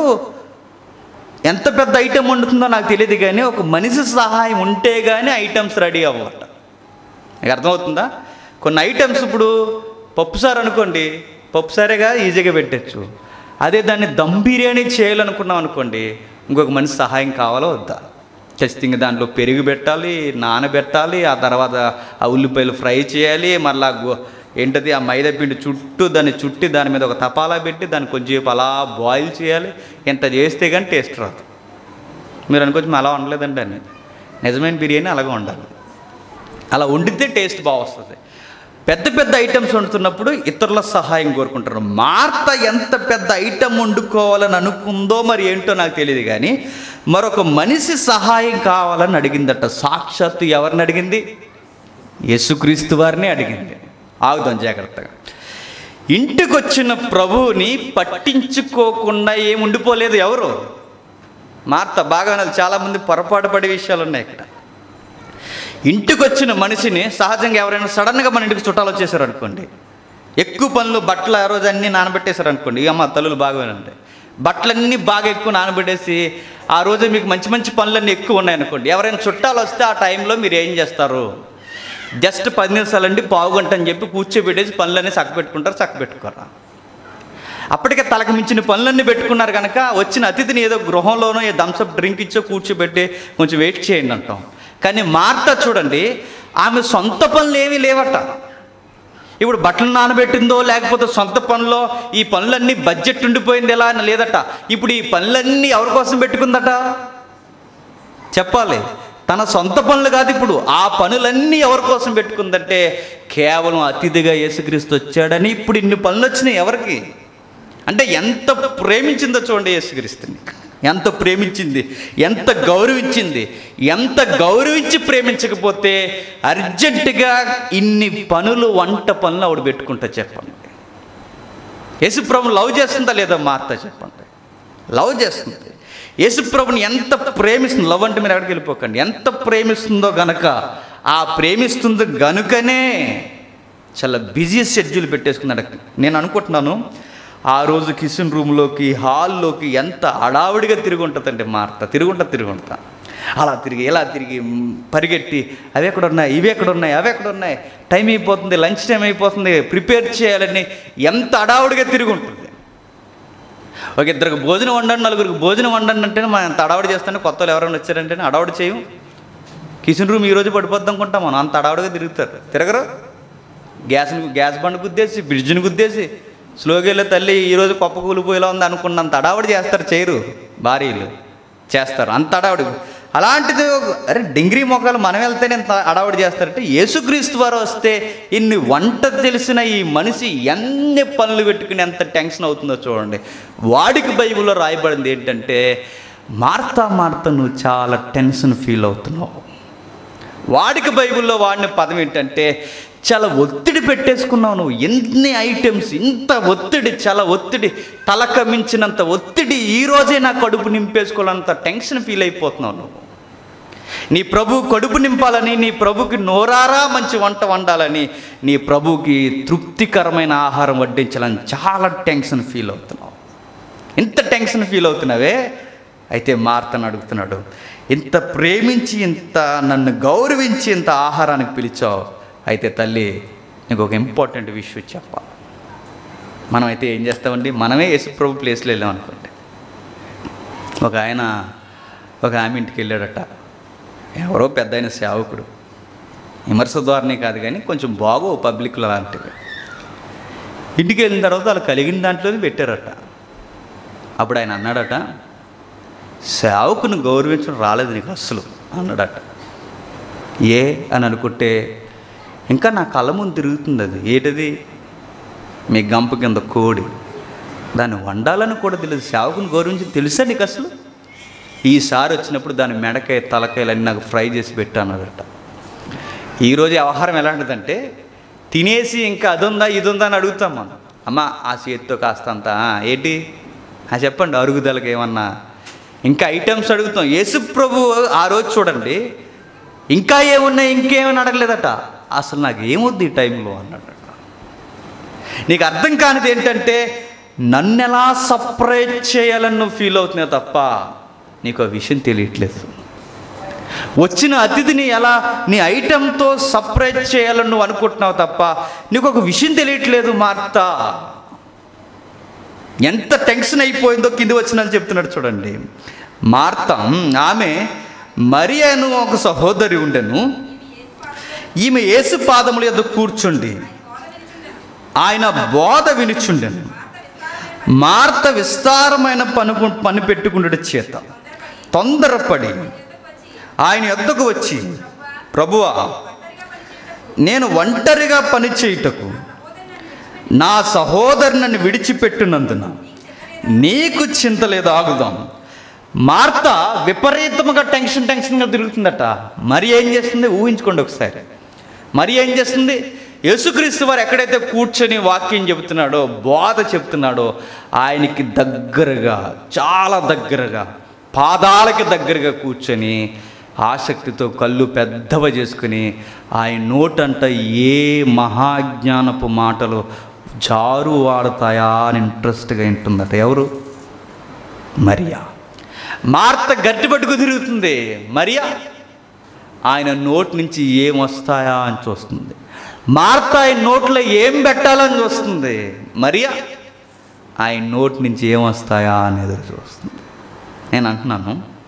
ఎంత పెద్ద ఐటెం వండుతుందో నాకు తెలియదు కానీ ఒక మనిషి సహాయం ఉంటే కానీ ఐటమ్స్ రెడీ అవ్వట మీకు అర్థమవుతుందా కొన్ని ఐటమ్స్ ఇప్పుడు పప్పుసారు అనుకోండి పప్పుసారేగా ఈజీగా పెట్టచ్చు అదే దాన్ని దమ్ బిర్యానీ చేయాలనుకున్నాం అనుకోండి ఇంకొక మనిషి సహాయం కావాలో వద్దా ఖచ్చితంగా దాంట్లో పెరుగు పెట్టాలి నానబెట్టాలి ఆ తర్వాత ఆ ఉల్లిపాయలు ఫ్రై చేయాలి మళ్ళా గో- ఏంటది ఆ మైదా పిండి చుట్టూ దాన్ని చుట్టి దాని మీద ఒక తపాలా పెట్టి దాన్ని కొంచెంసేపు అలా బాయిల్ చేయాలి ఇంత చేస్తే కానీ టేస్ట్ రాదు మీరు అనుకోవచ్చు "మేము అలా వండలేదండి అని నిజమైన బిర్యానీ అలాగే వండాలి అలా వండితే టేస్ట్ బాగా వస్తుంది పెద్ద పెద్ద ఐటమ్స్ వండుతున్నప్పుడు ఇతరుల సహాయం కోరుకుంటారు మార్త ఎంత పెద్ద ఐటమ్ వండుకోవాలని అనుకుందో మరి ఏంటో నాకు తెలియదు కానీ మరొక మనిషి సహాయం కావాలని అడిగిందట సాక్షాత్తు ఎవరిని అడిగింది యేసుక్రీస్తు వారిని అడిగింది ఆగుదాం జాగ్రత్తగా ఇంటికి వచ్చిన ప్రభువుని పట్టించుకోకుండా ఏం ఉండిపోలేదు ఎవరు మార్త బాగా వినాలి. చాలామంది పొరపాటు పడే విషయాలు ఉన్నాయి ఇక్కడ ఇంటికి వచ్చిన మనిషిని సహజంగా ఎవరైనా సడన్గా మన ఇంటికి చుట్టాలు వచ్చేసారు అనుకోండి ఎక్కువ పనులు బట్టలు ఆ రోజు అన్నీ నానబెట్టేశారు అనుకోండి ఇక అమ్మ తల్లులు బాగా వినండి బట్టలన్నీ బాగా ఎక్కువ నానబెట్టేసి ఆ రోజు మీకు మంచి మంచి పనులన్నీ ఎక్కువ ఉన్నాయనుకోండి ఎవరైనా చుట్టాలు వస్తే ఆ టైంలో మీరు ఏం చేస్తారు జస్ట్ పది నిమిషాలండి పావు గంట అని చెప్పి కూర్చోబెట్టేసి పనులన్నీ చక్క పెట్టుకుంటారు చక్క పెట్టుకోరా అప్పటికే తలకు మించిన పనులన్నీ పెట్టుకున్నారు కనుక వచ్చిన అతిథిని ఏదో గృహంలోనో ఏ థమ్సప్ డ్రింక్ ఇచ్చో కూర్చోబెట్టి కొంచెం వెయిట్ చేయండి అంటాం కానీ మార్త చూడండి ఆమె సొంత పనులు ఏమీ లేవట ఇప్పుడు బట్టలు నానబెట్టిందో లేకపోతే సొంత పనులో ఈ పనులన్నీ బడ్జెట్ ఉండిపోయింది ఎలా అని లేదట ఇప్పుడు ఈ పనులన్నీ ఎవరి కోసం పెట్టుకుందట చెప్పాలి తన సొంత పనులు కాదు ఇప్పుడు ఆ పనులన్నీ ఎవరి కోసం పెట్టుకుందంటే కేవలం అతిథిగా యేసుక్రీస్తు వచ్చాడని ఇప్పుడు ఇన్ని పనులు వచ్చినాయి ఎవరికి అంటే ఎంత ప్రేమించిందో చూడండి యేసుక్రీస్తుని ఎంత ప్రేమించింది ఎంత గౌరవించింది ఎంత గౌరవించి ప్రేమించకపోతే అర్జెంటుగా ఇన్ని పనులు వంట పనులు ఆవిడ పెట్టుకుంటా చెప్పండి యేసుప్రభు లవ్ చేస్తుందా లేదా మార్త చెప్పండి లవ్ చేస్తుంది యేసుప్రభుని ఎంత ప్రేమిస్తుంది లవ్ అంటే మీరు ఎక్కడికి వెళ్ళిపోకండి ఎంత ప్రేమిస్తుందో గనక ఆ ప్రేమిస్తుంది గనుకనే చాలా బిజీ షెడ్యూల్ పెట్టేసుకున్నాడు నేను అనుకుంటున్నాను ఆ రోజు కిచెన్ రూమ్లోకి హాల్లోకి ఎంత అడావిడిగా తిరిగి ఉంటుందంటే మార్త తిరుగుంటా తిరుగుంటా అలా తిరిగి ఇలా తిరిగి మ్, పరిగెట్టి అవి ఎక్కడ ఉన్నాయి ఇవి ఎక్కడ ఉన్నాయి అవి ఎక్కడ ఉన్నాయి టైం అయిపోతుంది లంచ్ టైం అయిపోతుంది ప్రిపేర్ చేయాలని ఎంత అడావుడిగా తిరిగి ఉంటుంది ఒక ఇద్దరికి భోజనం వండండి నలుగురికి భోజనం వండండి అంటే మనం ఎంత అడావుడి చేస్తానే కొత్త వాళ్ళు ఎవరైనా వచ్చారంటే అడావుడి చేయం కిచెన్ రూమ్ ఈరోజు పడిపోద్ది అనుకుంటాం మనం అంత అడావుడిగా తిరుగుతారు తిరగరు గ్యాస్ని గ్యాస్ బండ్ గుద్దేసి బ్రిడ్జ్ని గుద్దేసి స్లోగా వెళ్ళే తల్లి ఈరోజు కొప్ప కూలిపోయేలా ఉంది అనుకున్నంత అడావుడి చేస్తారు చేయరు భార్యలు చేస్తారు అంత అడావుడి అలాంటిది ఒక- అరే డింగ్రీ మొక్కలు మనం వెళ్తేనే ఎంత అడావుడి చేస్తారంటే యేసుక్రీస్తు వారు వస్తే ఇన్ని వంట తెలిసిన ఈ మనిషి ఎన్ని పనులు పెట్టుకుని ఎంత టెన్షన్ అవుతుందో చూడండి వాడికి బైబిల్లో రాయబడింది ఏంటంటే మార్తా మార్త నువ్వు చాలా టెన్షన్ ఫీల్ అవుతున్నావు వాడికి బైబిల్లో వాడిన పదం ఏంటంటే చాలా ఒత్తిడి పెట్టేసుకున్నావు నువ్వు ఎన్ని ఐటమ్స్ ఇంత ఒత్తిడి చాలా ఒత్తిడి తలక మించినంత ఒత్తిడి ఈ రోజే నా కడుపు నింపేసుకోవాలంత టెన్షన్ ఫీల్ అయిపోతున్నావు నువ్వు నీ ప్రభు కడుపు నింపాలని నీ ప్రభుకి నోరారా మంచి వంట వండాలని నీ ప్రభుకి తృప్తికరమైన ఆహారం వడ్డించాలని చాలా టెన్షన్ ఫీల్ అవుతున్నావు ఇంత టెన్షన్ ఫీల్ అవుతున్నావే అయితే మార్తను అడుగుతున్నాడు ఇంత ప్రేమించి ఇంత నన్ను గౌరవించి ఇంత ఆహారానికి పిలిచావు అయితే తల్లి నీకు ఒక ఇంపార్టెంట్ విషయం చెప్పాలి మనం అయితే ఏం చేస్తామండి మనమే యేసుప్రభు ప్లేస్లో వెళ్ళాం అనుకోండి ఒక ఆయన ఒక ఆమె ఇంటికి వెళ్ళాడట ఎవరో పెద్ద ఆయన సేవకుడు విమర్శ ద్వారానే కాదు కానీ కొంచెం బాగో పబ్లిక్లో లాంటివి ఇంటికి వెళ్ళిన తర్వాత వాళ్ళు కలిగిన దాంట్లోనే పెట్టారట అప్పుడు ఆయన అన్నాడట సేవకుని గౌరవించడం రాలేదు నీకు అస్సలు అన్నాడట ఏ అని అనుకుంటే ఇంకా నా కళ్ళ ముందు తిరుగుతుంది అది ఏంటది మీ గంప కింద కోడి దాన్ని వండాలని కూడా తెలియదు సేవకుని గౌరవించి తెలుసా నీకు అసలు ఈసారి వచ్చినప్పుడు దాని మెడకాయ తలకాయలన్నీ నాకు ఫ్రై చేసి పెట్టానట ఈరోజు వ్యవహారం ఎలాంటిదంటే తినేసి ఇంకా అది ఉందా ఇది ఉందా అని అడుగుతాం మనం అమ్మ ఆ చేతితో కాస్త అంత "ఆ, ఏంటి ఆ చెప్పండి అరుగుదలకి ఏమన్నా ఇంకా ఐటమ్స్ అడుగుతాం యేసు ప్రభు ఆ రోజు చూడండి ఇంకా ఏమున్నాయి ఇంకేమని అడగలేదట అసలు నాకు ఏమొద్దు ఈ టైంలో అన్నాడట నీకు అర్థం కానిది ఏంటంటే నన్ను ఎలా సపరేట్ చేయాలని నువ్వు ఫీల్ అవుతున్నావు తప్ప నీకు ఆ విషయం తెలియట్లేదు వచ్చిన అతిథిని ఎలా నీ ఐటెంతో సపరేట్ చేయాలని నువ్వు అనుకుంటున్నావు తప్ప నీకు ఒక విషయం తెలియట్లేదు మార్తా ఎంత టెన్షన్ అయిపోయిందో కింది వచ్చిందని చెప్తున్నాడు చూడండి మార్త ఆమె మరి అను ఒక సహోదరి ఉండెను ఈమె యేసు పాదముల యొద్ద కూర్చుండి ఆయన బోధ వినుచుండెను మార్త విస్తారమైన పను పని పెట్టుకుంటుట చేత తొందరపడి ఆయన యొద్దకు వచ్చి ప్రభువా నేను ఒంటరిగా పని చేయుటకు నా సహోదరు నన్ను విడిచిపెట్టినందున నీకు చింత లేదు ఆగుదాం మార్త విపరీతముగా టెన్షన్ టెన్షన్గా తిరుగుతుందట మరి ఏం చేస్తుంది ఊహించుకోండి ఒకసారి మరి ఏం చేస్తుంది యేసుక్రీస్తు వారు ఎక్కడైతే కూర్చొని వాక్యం చెబుతున్నాడో బోధ చెప్తున్నాడో ఆయనకి దగ్గరగా చాలా దగ్గరగా పాదాలకి దగ్గరగా కూర్చొని ఆసక్తితో కళ్ళు పెద్దవ చేసుకుని ఆయన నోటంట ఏ మహాజ్ఞానపు మాటలు జారు వాడతాయా అని ఇంట్రెస్ట్గా వింటుందట ఎవరు మరియా మార్త గట్టిపట్టుకు తిరుగుతుంది మరియా ఆయన నోటి నుంచి ఏం వస్తాయా అని చూస్తుంది మార్త ఆయన నోట్లో ఏం పెట్టాలని చూస్తుంది మరియా ఆయన నోటి నుంచి ఏం వస్తాయా అని ఎదురు చూస్తుంది నేను అంటున్నాను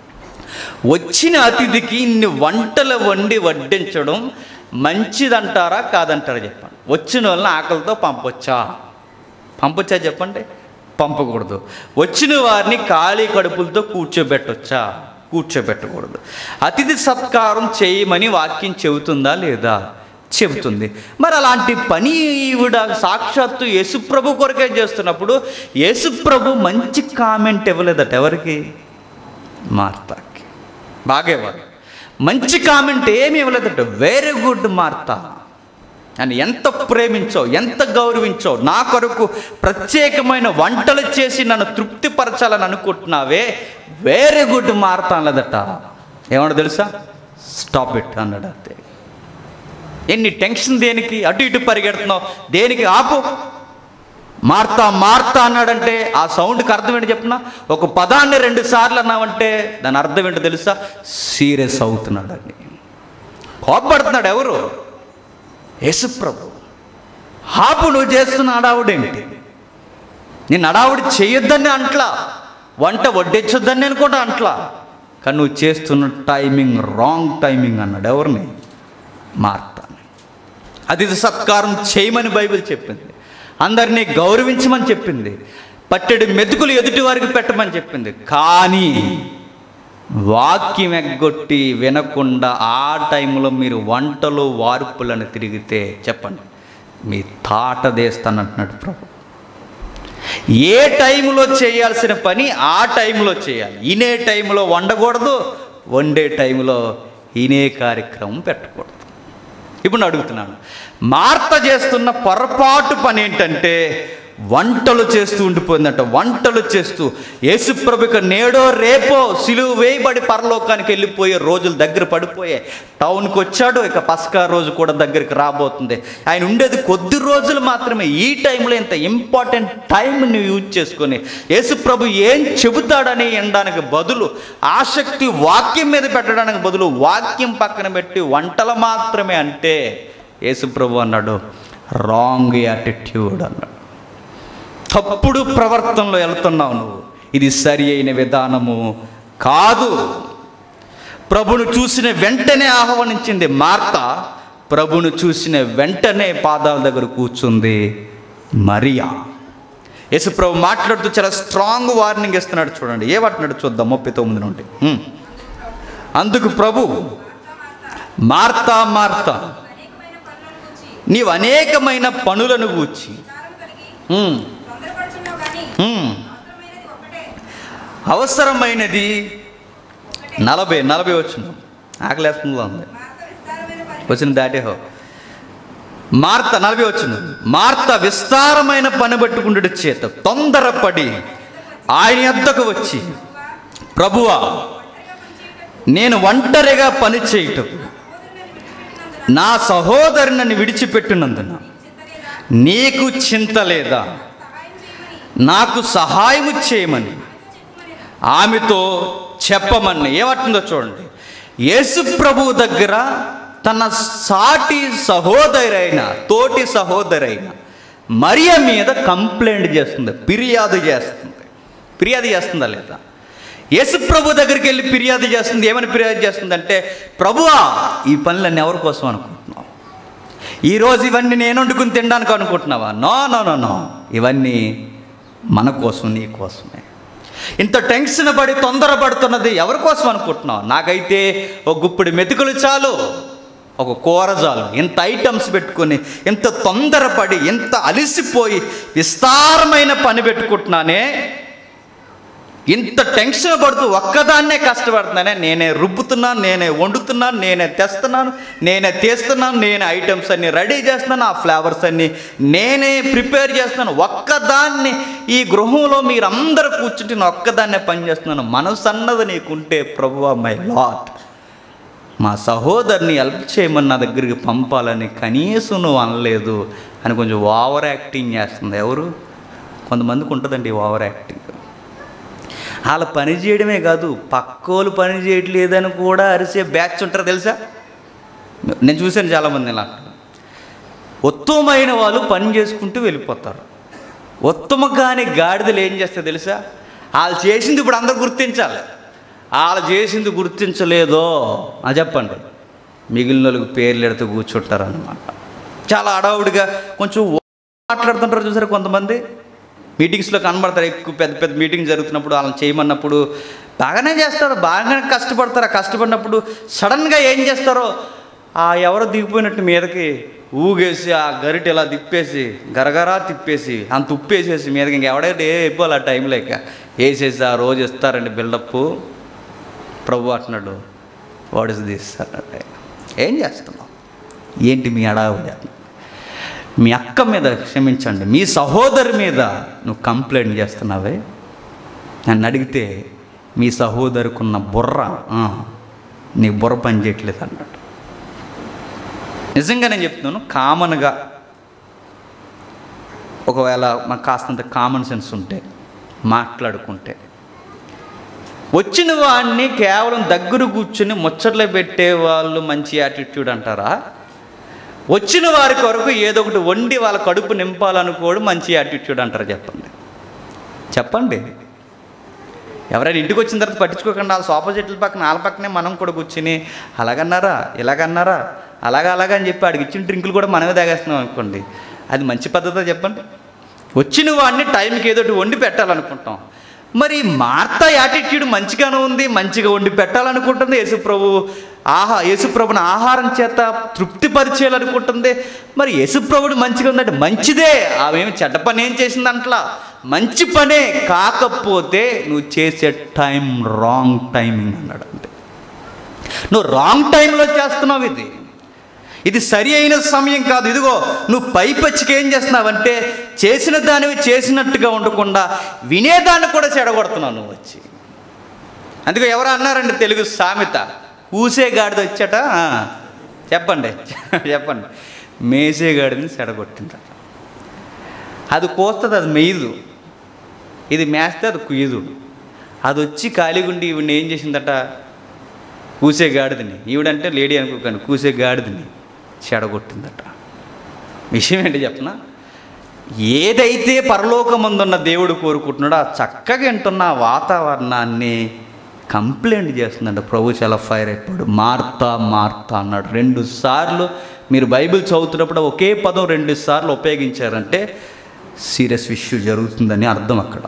వచ్చిన అతిథికి ఇన్ని వంటలు వండి వడ్డించడం మంచిదంటారా కాదంటారా చెప్పండి వచ్చిన వాళ్ళని ఆకలితో పంపొచ్చా పంపొచ్చా చెప్పండి పంపకూడదు వచ్చిన వారిని ఖాళీ కడుపులతో కూర్చోబెట్టొచ్చా కూర్చోబెట్టకూడదు అతిథి సత్కారం చేయమని వాక్యం చెబుతుందా లేదా చెబుతుంది మరి అలాంటి పని ఈవిడ సాక్షాత్తు యేసుప్రభు కొరకే చేస్తున్నప్పుడు యేసుప్రభు మంచి కామెంట్ ఇవ్వలేదట ఎవరికి మార్తాకి బాగేవారు మంచి కామెంట్ ఏమి ఇవ్వలేదట వెరీ గుడ్ మార్తా అని ఎంత ప్రేమించావు ఎంత గౌరవించావు నా కొరకు ప్రత్యేకమైన వంటలు చేసి నన్ను తృప్తిపరచాలని అనుకుంటున్నావే వెరీ గుడ్ మార్తా అన్నదట ఏమన్నా తెలుసా స్టాప్ ఇట్ అన్నాడు అంతే ఎన్ని టెన్షన్ దేనికి అటు ఇటు పరిగెడుతున్నావు దేనికి ఆపు మార్తా మార్తా అన్నాడంటే ఆ సౌండ్కి అర్థం ఏంటి చెప్పిన ఒక పదాన్ని రెండు సార్లు అన్నావంటే దాని అర్థం ఏంటో తెలుసా సీరియస్ అవుతున్నాడని కోపడుతున్నాడు ఎవరు యేసుప్రభు హాపు నువ్వు చేస్తున్న అడావుడేంటి నేను అడావుడి చేయొద్దని అంట్లా వంట వడ్డించొద్దని నేను కూడా అంట్లా కానీ నువ్వు చేస్తున్న టైమింగ్ రాంగ్ టైమింగ్ అన్నాడు ఎవరిని మార్తాని అతిథి సత్కారం చేయమని బైబిల్ చెప్పింది అందరినీ గౌరవించమని చెప్పింది పట్టెడు మెతుకులు ఎదుటి వారికి పెట్టమని చెప్పింది కానీ వాక్యం ఎగ్గొట్టి వినకుండా ఆ టైంలో మీరు వంటలు వార్పులను తిరిగితే చెప్పండి మీ తాట దేస్తానంటున్నాడు ప్రభు ఏ టైంలో చేయాల్సిన పని ఆ టైంలో చేయాలి ఇనే టైంలో వండకూడదు వండే టైంలో ఇనే కార్యక్రమం పెట్టకూడదు ఇప్పుడు నేను అడుగుతున్నాను మార్త చేస్తున్న పొరపాటు పని ఏంటంటే వంటలు చేస్తూ ఉండిపోయిందంట వంటలు చేస్తూ యేసుప్రభుకి నేడో రేపో సిలువ వేయబడి పరలోకానికి వెళ్ళిపోయే రోజులు దగ్గర పడిపోయే టౌన్కి వచ్చాడు ఇక పస్కా రోజు కూడా దగ్గరికి రాబోతుంది ఆయన ఉండేది కొద్ది రోజులు మాత్రమే ఈ టైంలో ఇంత ఇంపార్టెంట్ టైం నువ్వు యూజ్ చేసుకొని యేసుప్రభు ఏం చెబుతాడని అనడానికి బదులు ఆసక్తి వాక్యం మీద పెట్టడానికి బదులు వాక్యం పక్కన పెట్టి వంటలు మాత్రమే అంటే యేసుప్రభు అన్నాడు రాంగ్ యాటిట్యూడ్ అన్నాడు తప్పుడు ప్రవర్తనలో వెళ్తున్నావు నువ్వు ఇది సరి అయిన విధానము కాదు ప్రభును చూసిన వెంటనే ఆహ్వానించింది మార్త ప్రభును చూసిన వెంటనే పాదాల దగ్గర కూర్చుంది మరియా యేసు ప్రభు మాట్లాడుతూ చాలా స్ట్రాంగ్ వార్నింగ్ ఇస్తున్నాడు చూడండి ఏ వాటినాడు చూద్దాం ముప్పై తొమ్మిది నుండి హ్మ్. అందుకు ప్రభు మార్తా మార్తా అనేకమైన పనులను కూర్చి నీవు అనేకమైన పనులను గూర్చి విచారం కలిగి హ్మ్, తొందరపడుచున్నావు కానీ హ్మ్. అవసరమైనది ఒకటే అవసరమైనది నలభై నలభై వచ్చిన ఆకలేస్తుందో ఉంది మార్త విస్తారమైన పని వచ్చిన దాటేహో మార్త నలభై వచ్చిన మార్త విస్తారమైన పని పట్టుకుంటు చేత తొందరపడి ఆయన యొద్దకు వచ్చి ప్రభువా నేను ఒంటరిగా పని చేయటం నా సహోదరు నన్ను విడిచిపెట్టినందున నీకు చింత లేదా నాకు సహాయము చేయమని ఆమెతో చెప్పమని ఏమంటుందో చూడండి యేసు ప్రభు దగ్గర తన సాటి సహోదరైన తోటి సహోదరైన మరియ మీద కంప్లైంట్ చేస్తుంది ఫిర్యాదు చేస్తుంది ఫిర్యాదు చేస్తుందా లేదా యేసు ప్రభు దగ్గరికి వెళ్ళి ఫిర్యాదు చేస్తుంది ఏమని ఫిర్యాదు చేస్తుంది అంటే ప్రభువా ఈ పనులన్నీ ఎవరి కోసం అనుకుంటున్నావు ఈరోజు ఇవన్నీ నేను వండుకుని తినడానికి అనుకుంటున్నావా నో నో నో నో ఇవన్నీ మన కోసం నీ కోసమే ఇంత టెన్షన్ పడి తొందరపడుతున్నది ఎవరి కోసం అనుకుంటున్నావు నాకైతే ఒక గుప్పిడి మెతుకులు చాలు ఒక కూర చాలు ఇంత ఐటమ్స్ పెట్టుకొని ఇంత తొందరపడి ఇంత అలిసిపోయి విస్తారమైన పని పెట్టుకుంటున్నానే ఇంత టెన్షన్ పడుతూ ఒక్కదాన్నే కష్టపడుతున్నానే నేనే రుబ్బుతున్నాను నేనే వండుతున్నాను నేనే తెస్తున్నాను నేనే తీస్తున్నాను నేనే ఐటమ్స్ అన్ని రెడీ చేస్తున్నాను ఆ ఫ్లేవర్స్ అన్ని నేనే ప్రిపేర్ చేస్తున్నాను ఒక్కదాన్ని ఈ గృహంలో మీరందరూ కూర్చుంటే నేను ఒక్కదాన్నే పని చేస్తున్నాను మనసు అన్నది నీకుంటే ప్రభు మై లాట్ మా సహోదరిని హెల్ప్ చేయమని నా దగ్గరికి పంపాలని కనీసం నువ్వు అనలేదు అని కొంచెం ఓవర్ యాక్టింగ్ చేస్తుంది ఎవరు కొంతమందికి ఉంటుందండి ఈ ఓవర్ యాక్టింగ్ వాళ్ళ పని చేయడమే కాదు పక్కోళ్ళు పని చేయట్లేదని కూడా అరిసే బ్యాచ్ ఉంటారు తెలుసా నేను చూశాను చాలామంది ఇలా ఉత్తమమైన వాళ్ళు పని చేసుకుంటూ వెళ్ళిపోతారు ఉత్తమ కాని గాడిదలు ఏం చేస్తాయి తెలుసా వాళ్ళు చేసింది ఇప్పుడు అందరు గుర్తించాలి వాళ్ళు చేసింది గుర్తించలేదో అని చెప్పండి మిగిలిన వాళ్ళకి పేర్లు ఎడుతూ కూర్చుంటారనమాట చాలా అడావుడిగా కొంచెం ఓ- మాట్లాడుతుంటారు చూసారు కొంతమంది మీటింగ్స్లో కనబడతారు ఎక్కువ పెద్ద పెద్ద మీటింగ్ జరుగుతున్నప్పుడు వాళ్ళని చేయమన్నప్పుడు బాగానే చేస్తారు బాగానే కష్టపడతారు ఆ కష్టపడినప్పుడు సడన్గా ఏం చేస్తారో ఆ ఎవరో దిగిపోయినట్టు మీదకి ఊగేసి ఆ గరిట ఇలా తిప్పేసి గరగరా తిప్పేసి అంత ఉప్పేసేసి మీదకి ఇంకెవడైతే ఏ అయిపోవాలి ఆ టైంలో ఇక వేసేసి ఆ రోజు ఇస్తారండి బిల్డప్ ప్రభు అంటున్నాడు వాట్ ఇస్ దిస్ అన్నట్టు ఏం చేస్తున్నావు ఏంటి మీ అడావుడి మీ అక్క మీద క్షమించండి మీ సహోదరి మీద నువ్వు కంప్లైంట్ చేస్తున్నావే నన్ను అడిగితే మీ సహోదరుకున్న బుర్ర ఆ, నీ బుర్ర పని చేయట్లేదు అన్నాడు నిజంగా నేను చెప్తున్నాను కామన్గా ఒకవేళ మాకు కాస్తంత కామన్ సెన్స్ ఉంటే మాట్లాడుకుంటే వచ్చిన వాడిని కేవలం దగ్గర కూర్చుని ముచ్చట్లు పెట్టే వాళ్ళు మంచి యాటిట్యూడ్ అంటారా వచ్చిన వారి కొరకు ఏదో ఒకటి వండి వాళ్ళ కడుపు నింపాలనుకోవడం మంచి యాటిట్యూడ్ అంటారా చెప్పండి చెప్పండి ఎవరైనా ఇంటికి వచ్చిన తర్వాత పట్టించుకోకుండా వాళ్ళ సోఫా చెట్ల పక్కన వాళ్ళ పక్కనే మనం కూడా కూర్చుని అలాగన్నారా ఇలాగన్నారా అలాగా అలాగా అని చెప్పి ఆడికి ఇచ్చిన డ్రింకులు కూడా మనమే తాగేస్తున్నాం అనుకోండి అది మంచి పద్ధతి చెప్పండి వచ్చిన వాడిని టైంకి ఏదో ఒకటి వండి పెట్టాలనుకుంటాం మరి మార్త యాటిట్యూడ్ మంచిగానే ఉంది మంచిగా వండి పెట్టాలనుకుంటుంది యేసుప్రభు ఆహా యేసుప్రభుని ఆహారం చేత తృప్తిపరిచేయాలనుకుంటుంది మరి యేసుప్రభుడు మంచిగా ఉందంటే మంచిదే ఆమెమి చెడ్డ పని ఏం చేసిందంట్లా మంచి పనే కాకపోతే నువ్వు చేసే టైం రాంగ్ టైమింగ్ అన్నాడు అంతే నువ్వు రాంగ్ టైంలో చేస్తున్నావు ఇది ఇది సరి అయిన సమయం కాదు ఇదిగో నువ్వు పైపచ్చికి ఏం చేస్తున్నావంటే చేసిన దానివి చేసినట్టుగా ఉండకుండా వినేదాన్ని కూడా చెడగొడుతున్నావు నువ్వు వచ్చి అందుకే ఎవరు అన్నారండి తెలుగు సామెత ఊసే గాడిద వచ్చాట ఆ, చెప్పండి చెప్పండి మేసే గాడిదని చెడగొట్టిందట అది కోస్తుంది అది మెయ్యదు ఇది మేస్తే అది కుయ్యదు అది వచ్చి ఖాళీగుండి ఈవిడ ఏం చేసిందట కూసే గాడిదని ఈవిడంటే లేడీ అనుకోకండి కూసే గాడిదని చెడగొట్టిందట విషయం ఏంటి చెప్పనా ఏదైతే పరలోకమందున్న దేవుడు కోరుకుంటున్నాడో ఆ చక్కగా వింటున్న ఆ వాతావరణాన్ని కంప్లైంట్ చేస్తుందంట ప్రభు చాలా ఫైర్ అయిపోయాడు మార్తా మార్తా అన్నాడు రెండు సార్లు మీరు బైబిల్ చదువుతున్నప్పుడు ఒకే పదం రెండు సార్లు ఉపయోగించారంటే సీరియస్ ఇష్యూ జరుగుతుందని అర్థం అక్కడ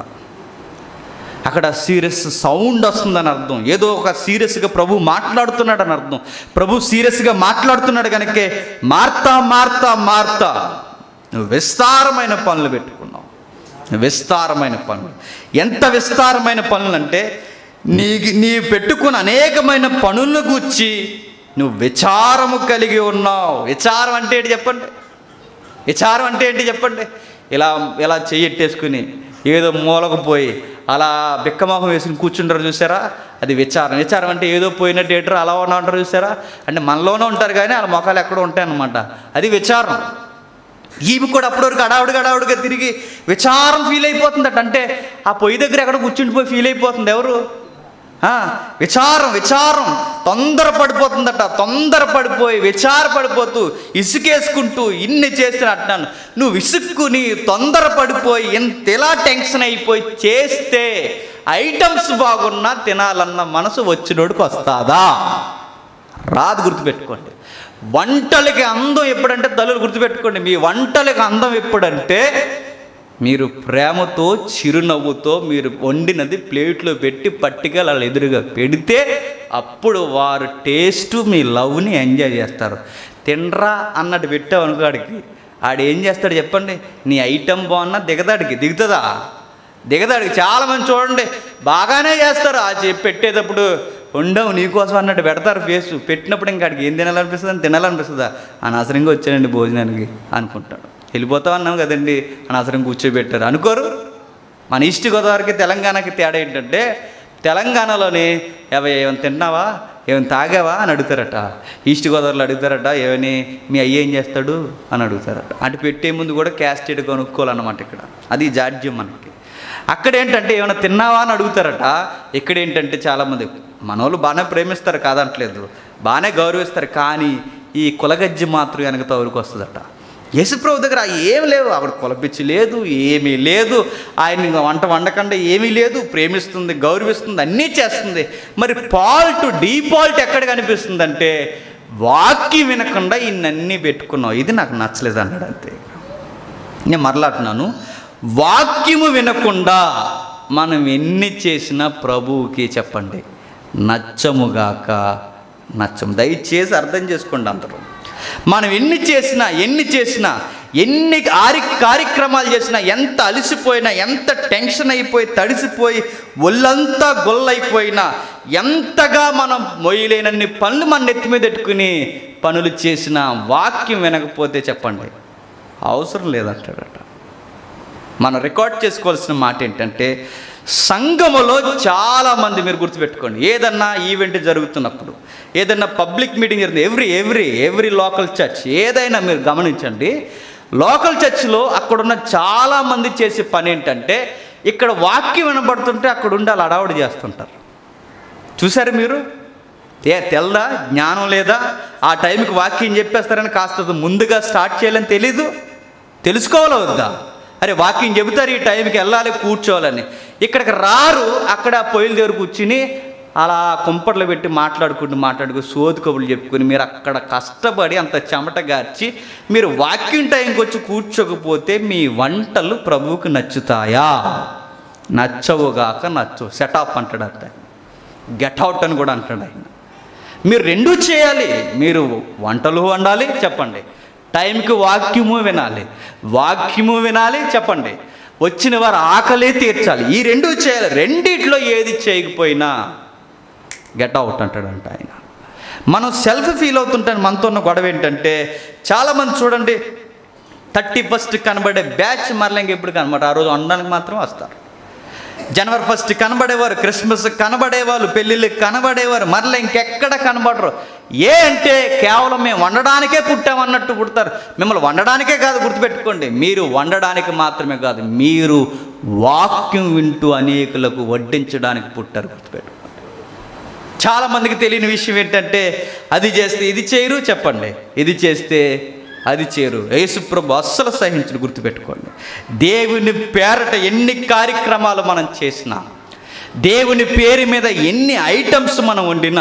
అక్కడ సీరియస్ సౌండ్ వస్తుందని అర్థం ఏదో ఒక సీరియస్గా ప్రభు మాట్లాడుతున్నాడు అని అర్థం ప్రభు సీరియస్గా మాట్లాడుతున్నాడు కనుకే మార్తా మార్తా మార్తా నువ్వు విస్తారమైన పనులు పెట్టుకున్నావు విస్తారమైన పనులు ఎంత విస్తారమైన పనులు అంటే నీ నీ పెట్టుకున్న అనేకమైన పనులను గూర్చి నువ్వు విచారము కలిగి ఉన్నావు విచారం అంటే ఏంటి చెప్పండి విచారం అంటే ఏంటి చెప్పండి ఇలా ఇలా చెయ్యెట్టేసుకుని ఏదో మూలకు పోయి అలా బిక్కమోహం వేసుకుని కూర్చుంటారు చూసారా అది విచారం విచారం అంటే ఏదో పోయినట్టు ఏంటారు అలా ఉన్నా ఉంటారు చూసారా అంటే మనలోనే ఉంటారు కానీ వాళ్ళ మొఖాలు ఎక్కడో ఉంటాయి అన్నమాట అది విచారం ఈమె కూడా అప్పటివరకు అడావుడిగా అడావుడిగా తిరిగి విచారం ఫీల్ అయిపోతుందట అంటే ఆ పొయ్యి దగ్గర ఎక్కడ కూర్చుండిపోయి ఫీల్ అయిపోతుంది ఎవరు ఆ, విచారం విచారం తొందర పడిపోతుందట తొందర పడిపోయి విచార పడిపోతూ ఇసుకేసుకుంటూ ఇన్ని చేసిన అంటున్నాను నువ్వు విసుక్కుని తొందర పడిపోయి ఇంత ఇలా టెన్షన్ అయిపోయి చేస్తే ఐటమ్స్ బాగున్నా తినాలన్న మనసు వచ్చినోడికి వస్తాదా రాదు గుర్తుపెట్టుకోండి వంటలకి అందం ఎప్పుడంటే తల్లులు గుర్తుపెట్టుకోండి మీ వంటలకి అందం ఎప్పుడంటే మీరు ప్రేమతో చిరునవ్వుతో మీరు వండినది ప్లేట్లో పెట్టి పట్టిగా వాళ్ళ ఎదురుగా పెడితే అప్పుడు వారు టేస్ట్ మీ లవ్ని ఎంజాయ్ చేస్తారు తినరా అన్నట్టు పెట్టావు అనుకోడికి ఆడు ఏం చేస్తాడు చెప్పండి నీ ఐటెం బాగున్నా దిగదాడికి దిగుతుందా దిగదాడికి చాలామంది చూడండి బాగానే చేస్తారు ఆ చెప్పి పెట్టేటప్పుడు ఉండవు నీకోసం అన్నట్టు పెడతారు ఫేస్ పెట్టినప్పుడు ఇంకా ఆడికి ఏం తినాలనిపిస్తుంది అని తినాలనిపిస్తుందా అనవసరంగా వచ్చానండి భోజనానికి అనుకుంటాడు వెళ్ళిపోతాం అన్నాం కదండి అనవసరం కూర్చోబెట్టారు అనుకోరు మన ఈస్ట్ గోదావరికి తెలంగాణకి తేడా ఏంటంటే తెలంగాణలోని ఏవై ఏమైనా తిన్నావా ఏమైనా తాగావా అని అడుగుతారట ఈస్ట్ గోదావరిలో అడుగుతారట ఏమని మీ అయ్య ఏం చేస్తాడు అని అడుగుతారట అటు పెట్టే ముందు కూడా క్యాస్టెడ్ కొనుక్కోవాలన్నమాట ఇక్కడ అది జాడ్యం మనకి అక్కడ ఏంటంటే ఏమైనా తిన్నావా అని అడుగుతారట ఇక్కడ ఏంటంటే చాలామంది మనోళ్ళు బాగానే ప్రేమిస్తారు కాదంటలేదు బాగానే గౌరవిస్తారు కానీ ఈ కులగజ్జి మాత్రం వెనక తవరికి వస్తుందట యేసుప్రభు దగ్గర ఏం లేవు ఆవిడ కులపిచ్చి లేదు ఏమీ లేదు ఆయన వంట వండకుండా ఏమీ లేదు ప్రేమిస్తుంది గౌరవిస్తుంది అన్నీ చేస్తుంది మరి పాల్ట్ డీపాల్ట్ ఎక్కడ కనిపిస్తుంది అంటే వాక్యం వినకుండా ఇన్నన్నీ పెట్టుకున్నావు ఇది నాకు నచ్చలేదు అన్నాడు అంతే నేను మరలాటున్నాను వాక్యము వినకుండా మనం ఎన్ని చేసినా ప్రభువుకి చెప్పండి నచ్చముగాక నచ్చము దయచేసి అర్థం చేసుకోండి అందరూ మనం ఎన్ని చేసినా ఎన్ని చేసినా ఎన్ని ఆరి కార్యక్రమాలు చేసినా ఎంత అలసిపోయినా ఎంత టెన్షన్ అయిపోయి తడిసిపోయి ఒళ్ళంతా గొల్లైపోయినా ఎంతగా మనం మొయ్యలేనన్ని పనులు మన నెత్తి మీద పెట్టుకుని పనులు చేసినా వాక్యం వినకపోతే చెప్పండి అవసరం లేదంటాడట మనం రికార్డ్ చేసుకోవాల్సిన మాట ఏంటంటే సంఘములో చాలామంది మీరు గుర్తుపెట్టుకోండి ఏదన్నా ఈవెంట్ జరుగుతున్నప్పుడు ఏదన్నా పబ్లిక్ మీటింగ్ జరుగుతుంది every every every local church ఏదైనా మీరు గమనించండి లోకల్ చర్చ్లో అక్కడున్న చాలామంది చేసే పని ఏంటంటే ఇక్కడ వాక్యం వినబడుతుంటే అక్కడ ఉండి అలా అడావుడి చేస్తుంటారు చూసారు మీరు ఏ తెల్దా జ్ఞానం లేదా ఆ టైంకి వాక్యం చెప్పేస్తారని కాస్త ముందుగా స్టార్ట్ చేయాలని తెలీదు తెలుసుకోవాలా వద్దా అరే వాక్యం చెబుతారు ఈ టైంకి వెళ్ళాలి కూర్చోవాలని ఇక్కడికి రారు అక్కడ ఆ పొయ్యిల దగ్గర కూర్చుని అలా కుంపట్లు పెట్టి మాట్లాడుకుంటూ మాట్లాడుకు సోది కబుర్లు చెప్పుకొని మీరు అక్కడ కష్టపడి అంత చెమట గార్చి మీరు వాక్యం టైంకి వచ్చి కూర్చోకపోతే మీ వంటలు ప్రభువుకు నచ్చుతాయా నచ్చవుగాక నచ్చవు సెటప్ అంటాడు అంతే గెట్ అవుట్ అని కూడా అంటాడు ఆయన మీరు రెండూ చేయాలి మీరు వంటలు వండాలి చెప్పండి టైంకి వాక్యము వినాలి వాక్యము వినాలి చెప్పండి వచ్చిన వారు ఆకలి తీర్చాలి ఈ రెండూ చేయాలి రెండిట్లో ఏది చేయకపోయినా గెట్ అవుట్ అంటాడంట ఆయన మనం సెల్ఫ్ ఫీల్ అవుతుంటాం మనతో ఉన్న గొడవ ఏంటంటే చాలామంది చూడండి థర్టీ ఫస్ట్ కనబడే బ్యాచ్ మరలా ఇంకెప్పుడు కనబడ ఆ రోజు వండడానికి మాత్రం వస్తారు జనవరి ఫస్ట్ కనబడేవారు క్రిస్మస్ కనబడేవాళ్ళు పెళ్ళిళ్ళకి కనబడేవారు మరలా ఇంకెక్కడ కనబడరు ఏ అంటే కేవలం మేము వండడానికే పుట్టామన్నట్టు పుడతారు మిమ్మల్ని వండడానికే కాదు గుర్తుపెట్టుకోండి మీరు వండడానికి మాత్రమే కాదు మీరు వాక్యం వింటూ అనేకులకు వడ్డించడానికి పుట్టారు గుర్తుపెట్టుకోండి చాలామందికి తెలియని విషయం ఏంటంటే అది చేస్తే ఇది చేయరు చెప్పండి ఇది చేస్తే అది చేరు యేసుప్రభు అస్సలు సహించడు గుర్తుపెట్టుకోండి దేవుని పేరట ఎన్ని కార్యక్రమాలు మనం చేసినా దేవుని పేరు మీద ఎన్ని ఐటమ్స్ మనం వండినా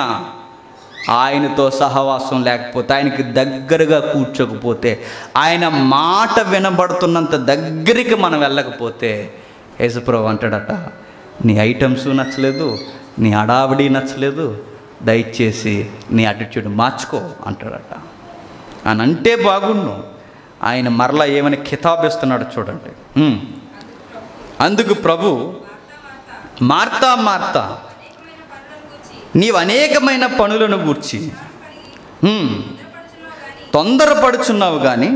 ఆయనతో సహవాసం లేకపోతే ఆయనకి దగ్గరగా కూర్చోకపోతే ఆయన మాట వినబడుతున్నంత దగ్గరికి మనం వెళ్ళకపోతే యేసుప్రభు అంటాడట నీ ఐటమ్స్ నచ్చలేదు నీ అడావిడి నచ్చలేదు దయచేసి నీ అటిట్యూడ్ మార్చుకో అంటాడట అని అంటే బాగుండు ఆయన మరలా ఏమని కితాబిస్తున్నాడు చూడండి ఉమ్. అందుకు ప్రభు మార్తా మార్తా అనేకమైన పనులను గూర్చి నీవు అనేకమైన పనులను గూర్చి ఉమ్, స్థిరపరచున్నావు గాని తొందరపడుచున్నావు కానీ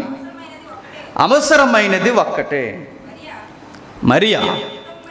అవసరమైనది ఒక్కటే అవసరమైనది ఒక్కటే మరియా మరియా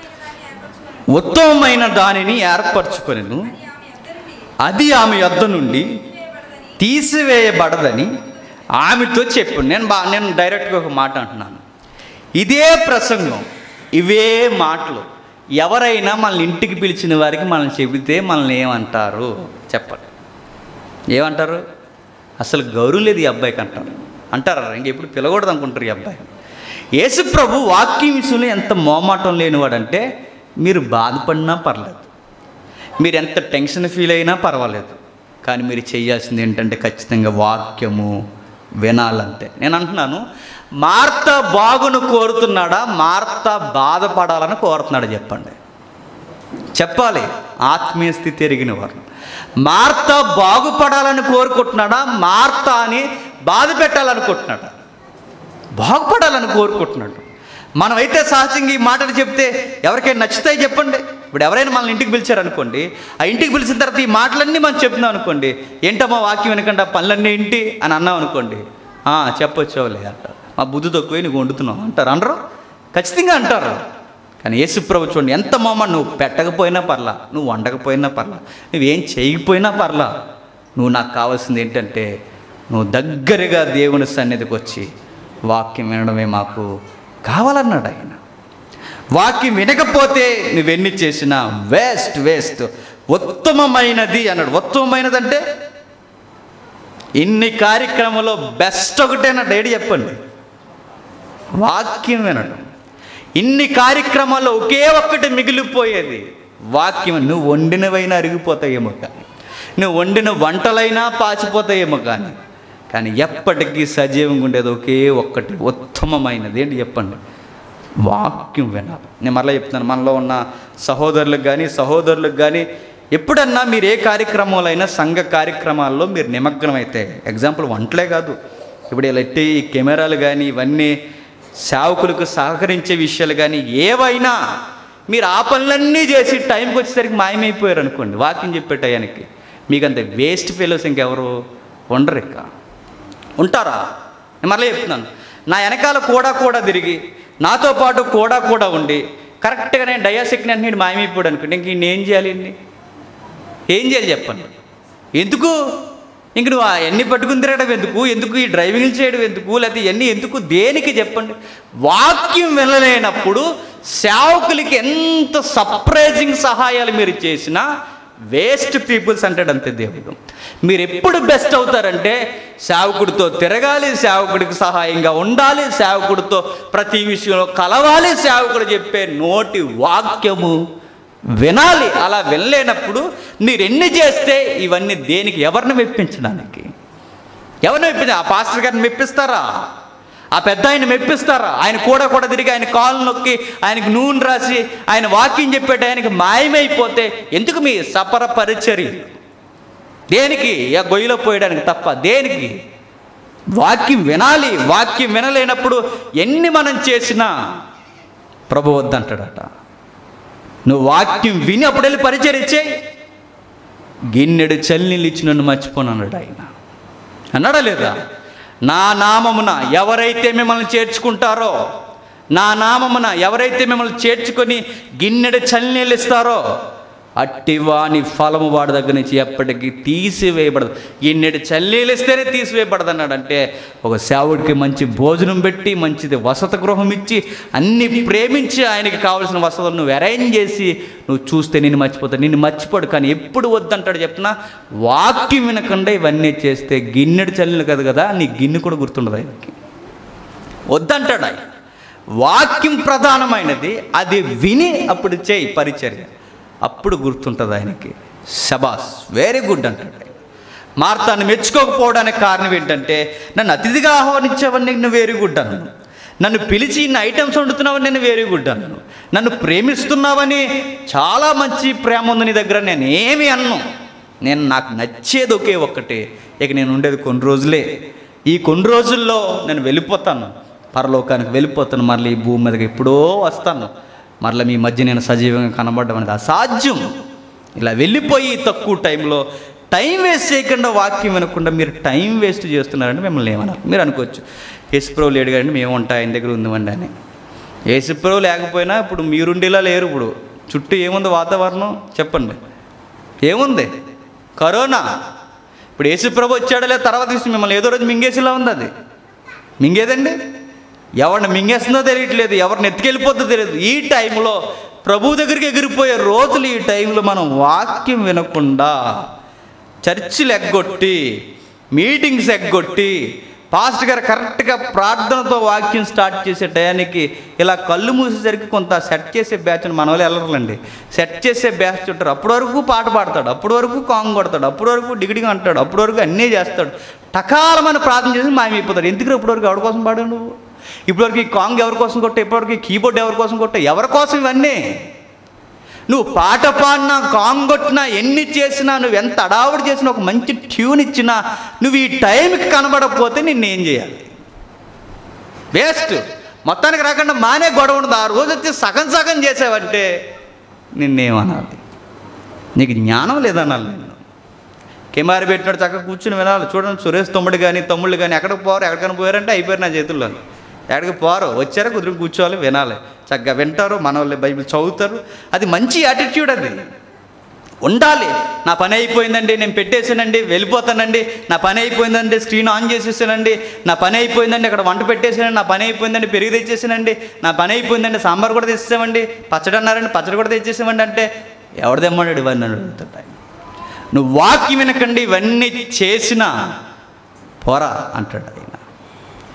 ఉత్తమమైన దాన్ని ఏర్పరచుకొని ఉత్తమమైన దానిని ఏర్పరచుకొనిను అది ఆమె యొద్ద నుండి అది ఆమె యొద్ద నుండి తీసివేయబడదని తీసివేయబడదని ఆమెతో చెప్పు నేను బా నేను డైరెక్ట్గా ఒక మాట అంటున్నాను ఇదే ప్రసంగం ఇవే మాటలు ఎవరైనా మనల్ని ఇంటికి పిలిచిన వారికి మనల్ని చెబితే మనల్ని ఏమంటారు చెప్పండి ఏమంటారు అసలు గౌరవం లేదు ఈ అబ్బాయికి అంటారు అంటారా ఇంకెప్పుడు పిలకూడదు అనుకుంటారు ఈ అబ్బాయి యేసు ప్రభు వాక్యం విషయంలో ఎంత మోమాటం లేనివాడంటే మీరు బాధపడినా పర్లేదు మీరు ఎంత టెన్షన్ ఫీల్ అయినా పర్వాలేదు కానీ మీరు చేయాల్సింది ఏంటంటే ఖచ్చితంగా వాక్యము వినాలంటే నేను అంటున్నాను మార్త బాగును కోరుతున్నాడా మార్త బాధపడాలని కోరుతున్నాడా చెప్పండి చెప్పాలి ఆత్మీయ స్థితి ఎరిగిన వారు మార్త బాగుపడాలని కోరుకుంటున్నాడా మార్త అని బాధ పెట్టాలనుకుంటున్నాడా బాగుపడాలని కోరుకుంటున్నాడు మనమైతే సహజంగా ఈ మాటలు చెప్తే ఎవరికైనా నచ్చుతాయి చెప్పండి ఇప్పుడు ఎవరైనా మనల్ని ఇంటికి పిలిచారనుకోండి ఆ ఇంటికి పిలిచిన తర్వాత ఈ మాటలన్నీ మనం చెప్తున్నాం అనుకోండి ఏంటమ్మా వాక్యం వినకుండా పనులన్నీ ఏంటి అని అన్నాం అనుకోండి "ఆ, చెప్పొచ్చావులే అంటారు మా బుద్ధి తక్కువే నీకు వండుతున్నావు అంటారు అనరు ఖచ్చితంగా అంటారు కానీ యేసుప్రభు చూడండి ఎంత మామ నువ్వు పెట్టకపోయినా పర్లా నువ్వు వండకపోయినా పర్లా నువ్వేం చేయకపోయినా పర్లా నువ్వు నాకు కావాల్సింది ఏంటంటే నువ్వు దగ్గరగా దేవుని సన్నిధికి వచ్చి వాక్యం వినడమే మాకు కావాలన్నాడు ఆయన వాక్యం వినకపోతే నువ్వెన్ని చేసినా వేస్ట్ వేస్ట్ ఉత్తమమైనది అన్నాడు ఉత్తమమైనది అంటే ఇన్ని కార్యక్రమంలో బెస్ట్ ఒకటేనా డైడీ చెప్పండి వాక్యం వినడం ఇన్ని కార్యక్రమాల్లో ఒకే ఒక్కటి మిగిలిపోయేది వాక్యం నువ్వు వండినవైనా అరిగిపోతాయేమో కానీ నువ్వు వండిన వంటలైనా పాచిపోతాయేమో కానీ కానీ ఎప్పటికీ సజీవంగా ఉండేది ఒకే ఒక్కటి ఉత్తమమైనది ఏంటి చెప్పండి వాక్యం వినాలి నేను మరలా చెప్తున్నాను మనలో ఉన్న సహోదరులకు కానీ సహోదరులకు కానీ ఎప్పుడన్నా మీరు ఏ కార్యక్రమాలైనా సంఘ కార్యక్రమాల్లో మీరు నిమగ్నం అయితే ఎగ్జాంపుల్ వంటలే కాదు ఇప్పుడు ఇలా ఎట్టి ఈ కెమెరాలు కానీ ఇవన్నీ సేవకులకు సహకరించే విషయాలు కానీ ఏవైనా మీరు ఆ పనులన్నీ చేసి టైంకి వచ్చేసరికి మాయమైపోయారు అనుకోండి వాక్యం చెప్పే టయానికి మీకు అంత వేస్ట్ ఫెలోస్ ఇంకెవరు ఉండరు ఇక ఉంటారా నేను మరలా చెప్తున్నాను నా వెనకాల కూడా కూడా తిరిగి నాతో పాటు కూడా కూడా ఉండి కరెక్ట్గా నేను డయాసిక్ నేను మాయమైపోయాడు అనుకోండి ఇంక ఈయన ఏం చేయాలి ఈయన్ని? ఏం చేయాలి చెప్పండి ఎందుకు ఇంక నువ్వు అవన్నీ పట్టుకుని తిరగడం ఎందుకు ఎందుకు ఈ డ్రైవింగ్ చేయడం ఎందుకు లేకపోతే ఇవన్నీ ఎందుకు దేనికి చెప్పండి వాక్యం వినలేనప్పుడు సేవకులకి ఎంత సర్ప్రైజింగ్ సహాయాలు మీరు చేసినా వేస్ట్ పీపుల్స్ అంటాడు అంతే దేవుడు మీరు ఎప్పుడు బెస్ట్ అవుతారంటే సేవకుడితో తిరగాలి సేవకుడికి సహాయంగా ఉండాలి సేవకుడితో ప్రతి విషయంలో కలవాలి సేవకుడు చెప్పే నోటి వాక్యము వినాలి అలా వినలేనప్పుడు మీరు ఎన్ని చేస్తే ఇవన్నీ దేనికి ఎవరిని మెప్పించడానికి ఎవరిని మెప్పించ ఆ పాస్టర్ గారిని మెప్పిస్తారా ఆ పెద్ద ఆయన మెప్పిస్తారా ఆయన కూడా కూడా తిరిగి ఆయన కాలు నొక్కి ఆయనకు నూనె రాసి ఆయన వాక్యం చెప్పేట ఆయనకి మాయమైపోతే ఎందుకు మీ సపర పరిచర్య దేనికి ఆ గొయ్యిలో పోయడానికి తప్ప దేనికి వాక్యం వినాలి వాక్యం వినలేనప్పుడు ఎన్ని మనం చేసినా ప్రభు వద్దంటాడట నువ్వు వాక్యం విని అప్పుడు వెళ్ళి పరిచయం చేయి గిన్నెడు చల్లీలు ఇచ్చి నన్ను మర్చిపోను అన్నాడు ఆయన అన్నాడా లేదా నా నామమున ఎవరైతే మిమ్మల్ని చేర్చుకుంటారో నా నామమున ఎవరైతే మిమ్మల్ని చేర్చుకొని గిన్నెడు చల్లీలు ఇస్తారో అట్టి వాని ఫలము వాడి దగ్గర నుంచి ఎప్పటికీ తీసివేయబడదు గిన్నెడు చల్లీలు ఇస్తేనే తీసివేయబడదు అన్నాడు అంటే ఒక సేవుడికి మంచి భోజనం పెట్టి మంచిది వసత గృహం ఇచ్చి అన్ని ప్రేమించి ఆయనకి కావాల్సిన వసతులు నువ్వు అరేంజ్ చేసి నువ్వు చూస్తే నిన్ను మర్చిపోతావు నిన్ను మర్చిపోడు కానీ ఎప్పుడు వద్దంటాడు చెప్తున్నా వాక్యం వినకుండా ఇవన్నీ చేస్తే గిన్నెడు చల్లిన కదా కదా నీ గిన్నె కూడా గుర్తుండదు ఆయనకి వద్దంటాడు ఆయన వాక్యం ప్రధానమైనది అది విని అప్పుడు చేయి పరిచర్య అప్పుడు గుర్తుంటుంది ఆయనకి శబాస్ వెరీ గుడ్ అంటాడు ఆయన మార్తాన్ని మెచ్చుకోకపోవడానికి కారణం ఏంటంటే నన్ను అతిథిగా ఆహ్వానించావని నేను వెరీ గుడ్ అన్నాను నన్ను పిలిచి ఇన్ని ఐటమ్స్ వండుతున్నావని నేను వెరీ గుడ్ అన్నాను నన్ను ప్రేమిస్తున్నావని చాలా మంచి ప్రేమ ఉంది నీ దగ్గర నేను ఏమి అన్ను నేను నాకు నచ్చేది ఒకే ఒక్కటే ఇక నేను ఉండేది కొన్ని రోజులే ఈ కొన్ని రోజుల్లో నేను వెళ్ళిపోతాను పరలోకానికి వెళ్ళిపోతాను మళ్ళీ ఈ భూమి మీదకి ఎప్పుడో వస్తాను మరలా మీ మధ్య నేను సజీవంగా కనబడడం అనేది అసాధ్యం ఇలా వెళ్ళిపోయి తక్కువ టైంలో టైం వేస్ట్ చేయకుండా వాక్యం వినకుండా మీరు టైం వేస్ట్ చేస్తున్నారంటే మిమ్మల్ని ఏమన్నారు మీరు అనుకోవచ్చు యేసుప్రభు లేడు కానీ మేము ఉంటాయి ఆయన దగ్గర ఉందామండి అని యేసుప్రభు లేకపోయినా ఇప్పుడు మీరుండేలా లేరు ఇప్పుడు చుట్టూ ఏముంది వాతావరణం చెప్పండి ఏముంది కరోనా ఇప్పుడు యేసుప్రభు వచ్చాడో లేదా తర్వాత విషయం మిమ్మల్ని ఏదో రోజు మింగేసేలా ఉంది అది మింగేదండి ఎవరిని మింగేస్తుందో తెలియట్లేదు ఎవరిని ఎత్తుకెళ్ళిపోతుందో తెలియదు ఈ టైంలో ప్రభు దగ్గరికి ఎగిరిపోయే రోజులు ఈ టైంలో మనం వాక్యం వినకుండా చర్చిలు ఎగ్గొట్టి మీటింగ్స్ ఎగ్గొట్టి పాస్ట్ గారు కరెక్ట్గా ప్రార్థనతో వాక్యం స్టార్ట్ చేసే టయానికి ఇలా కళ్ళు మూసేసరికి కొంత సెట్ చేసే బ్యాచ్ని మన వాళ్ళు వెళ్ళరండి సెట్ చేసే బ్యాచ్ ఉంటారు అప్పటి వరకు పాట పాడతాడు అప్పటి వరకు కాంగ్ కొడతాడు అప్పటి వరకు డిగిడిగా అంటాడు అప్పటి వరకు అన్నీ చేస్తాడు టకాలమని ప్రార్థన చేసి మాయమైపోతాడు ఎందుకు ఇప్పటి వరకు ఎవరి కోసం పాడావు నువ్వు ఇప్పటివరకు ఈ కాంగ్ ఎవరి కోసం కొట్టావు ఇప్పటివరకు ఈ కీబోర్డ్ ఎవరి కోసం కొట్టావు ఎవరి కోసం ఇవన్నీ నువ్వు పాట పాడినా కాంగ్ కొట్టినా ఎన్ని చేసినా నువ్వు ఎంత అడావుడి చేసినా ఒక మంచి ట్యూన్ ఇచ్చినా నువ్వు ఈ టైంకి కనబడకపోతే నిన్నేం చేయాలి వేస్ట్ మొత్తానికి రాకుండా మానే గొడవ ఉండదు ఆ రోజు వచ్చి సగం సగం చేసావంటే నిన్నేమనాలి నీకు జ్ఞానం లేదనాలి నేను కెమెరా పెట్టినాడు చక్కగా కూర్చుని వినాలి చూడండి సురేష్ తమ్ముడు కానీ తమ్ముళ్ళు కానీ ఎక్కడికి పోరు ఎక్కడికైనా పోయారంటే అయిపోయారు నా చేతుల్లో ఎక్కడికి పోరు వచ్చారా కుదిరి కూర్చోవాలి వినాలి చక్కగా వింటారు మన వాళ్ళు బైబిల్ చదువుతారు అది మంచి యాటిట్యూడ్ అది ఉండాలి నా పని అయిపోయిందండి నేను పెట్టేసానండి వెళ్ళిపోతానండి నా పని అయిపోయిందండి స్క్రీన్ ఆన్ చేసేసానండి నా పని అయిపోయిందండి అక్కడ వంట పెట్టేసానండి నా పని అయిపోయిందండి పెరుగు తెచ్చేసానండి నా పని అయిపోయిందండి సాంబార్ కూడా తెచ్చేసామండి పచ్చడి అన్నారండి పచ్చడి కూడా తెచ్చేసామండి అంటే ఎవడు తెమ్మన్నాడు ఇవన్నీ అడుగుతాడు ఆయన. నువ్వు వాక్యం వినకండి ఇవన్నీ చేసినా పోరా అంటాడు ఆయన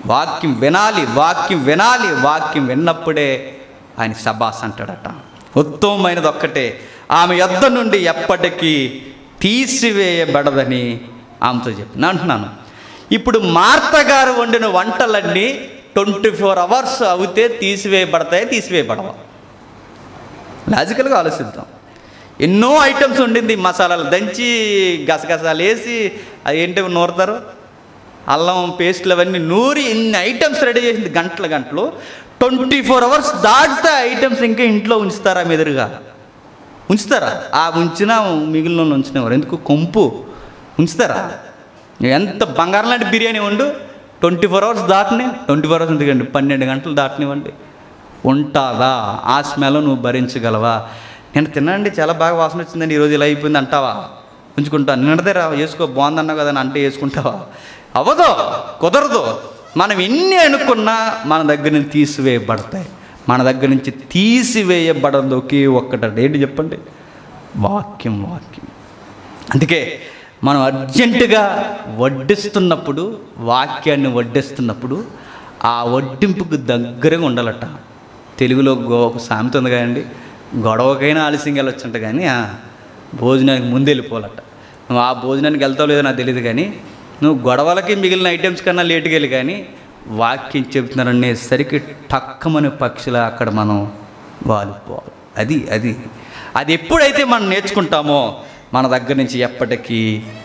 వాక్యం వినాలి వాక్యం వినాలి వాక్యం విన్నప్పుడే ఆయన సబాస్ అంటాడట ఉత్తమమైనది ఒక్కటే ఆమె యొద్ద నుండి ఎప్పటికీ తీసివేయబడదని ఆమెతో చెప్పిన అంటున్నాను ఇప్పుడు మార్త గారు వండిన వంటలన్నీ ట్వంటీ ఫోర్ అవర్స్ అవుతే తీసివేయబడతాయి తీసివేయబడవా లాజికల్గా ఆలోచిద్దాం ఎన్నో ఐటమ్స్ ఉండింది మసాలాలు దంచి గసగసాలు వేసి అవి ఏంటి నూరుతారు అల్లం పేస్ట్లు అవన్నీ నూరి ఇన్ని ఐటమ్స్ రెడీ చేసింది గంటల గంటలు ట్వంటీ ఫోర్ అవర్స్ దాటితే ఐటమ్స్ ఇంకా ఇంట్లో ఉంచుతారా మెదురుగా ఉంచుతారా ఆ ఉంచినా మిగిలిన వాళ్ళు ఉంచినవారు ఎందుకు కొంపు ఉంచుతారా ఎంత బంగారం లాంటి బిర్యానీ వండు ట్వంటీ ఫోర్ అవర్స్ దాటినాయి ట్వంటీ ఫోర్ అవర్స్ ఎందుకండి పన్నెండు గంటలు దాటినివ్వండి ఉంటుందా ఆ స్మెల్ నువ్వు భరించగలవా నేను తినండి చాలా బాగా వాసన వచ్చిందండి ఈరోజు ఇలా అయిపోయింది అంటావా ఉంచుకుంటా నిన్నదే రా వేసుకో బాగుందన్నావు కదా అని అంటే వేసుకుంటావా అవ్వదు కుదరదు మనం ఎన్ని అనుకున్నా మన దగ్గర నుంచి తీసివేయబడతాయి మన దగ్గర నుంచి తీసివేయబడదు ఒకే ఒక్కటి ఏంటి చెప్పండి వాక్యం వాక్యం అందుకే మనం అర్జెంటుగా వడ్డిస్తున్నప్పుడు వాక్యాన్ని వడ్డిస్తున్నప్పుడు ఆ వడ్డింపుకు దగ్గరగా ఉండాలట తెలుగులో గో ఒక సామెత ఉంది కదండి గొడవకైనా ఆలస్యంగా వెళ్ళొచ్చంట కానీ ఆ భోజనానికి ముందు వెళ్ళిపోవాలట నువ్వు ఆ భోజనానికి వెళ్తావు లేదో నాకు తెలియదు కానీ నువ్వు గొడవలకి మిగిలిన ఐటమ్స్ కన్నా లేటుగా వెళ్ళి కానీ వాక్యం చెబుతున్నారనేసరికి టక్కమని పక్షుల అక్కడ మనం వాలిపోవాలి అది అది అది ఎప్పుడైతే మనం నేర్చుకుంటామో మన దగ్గర నుంచి ఎప్పటికీ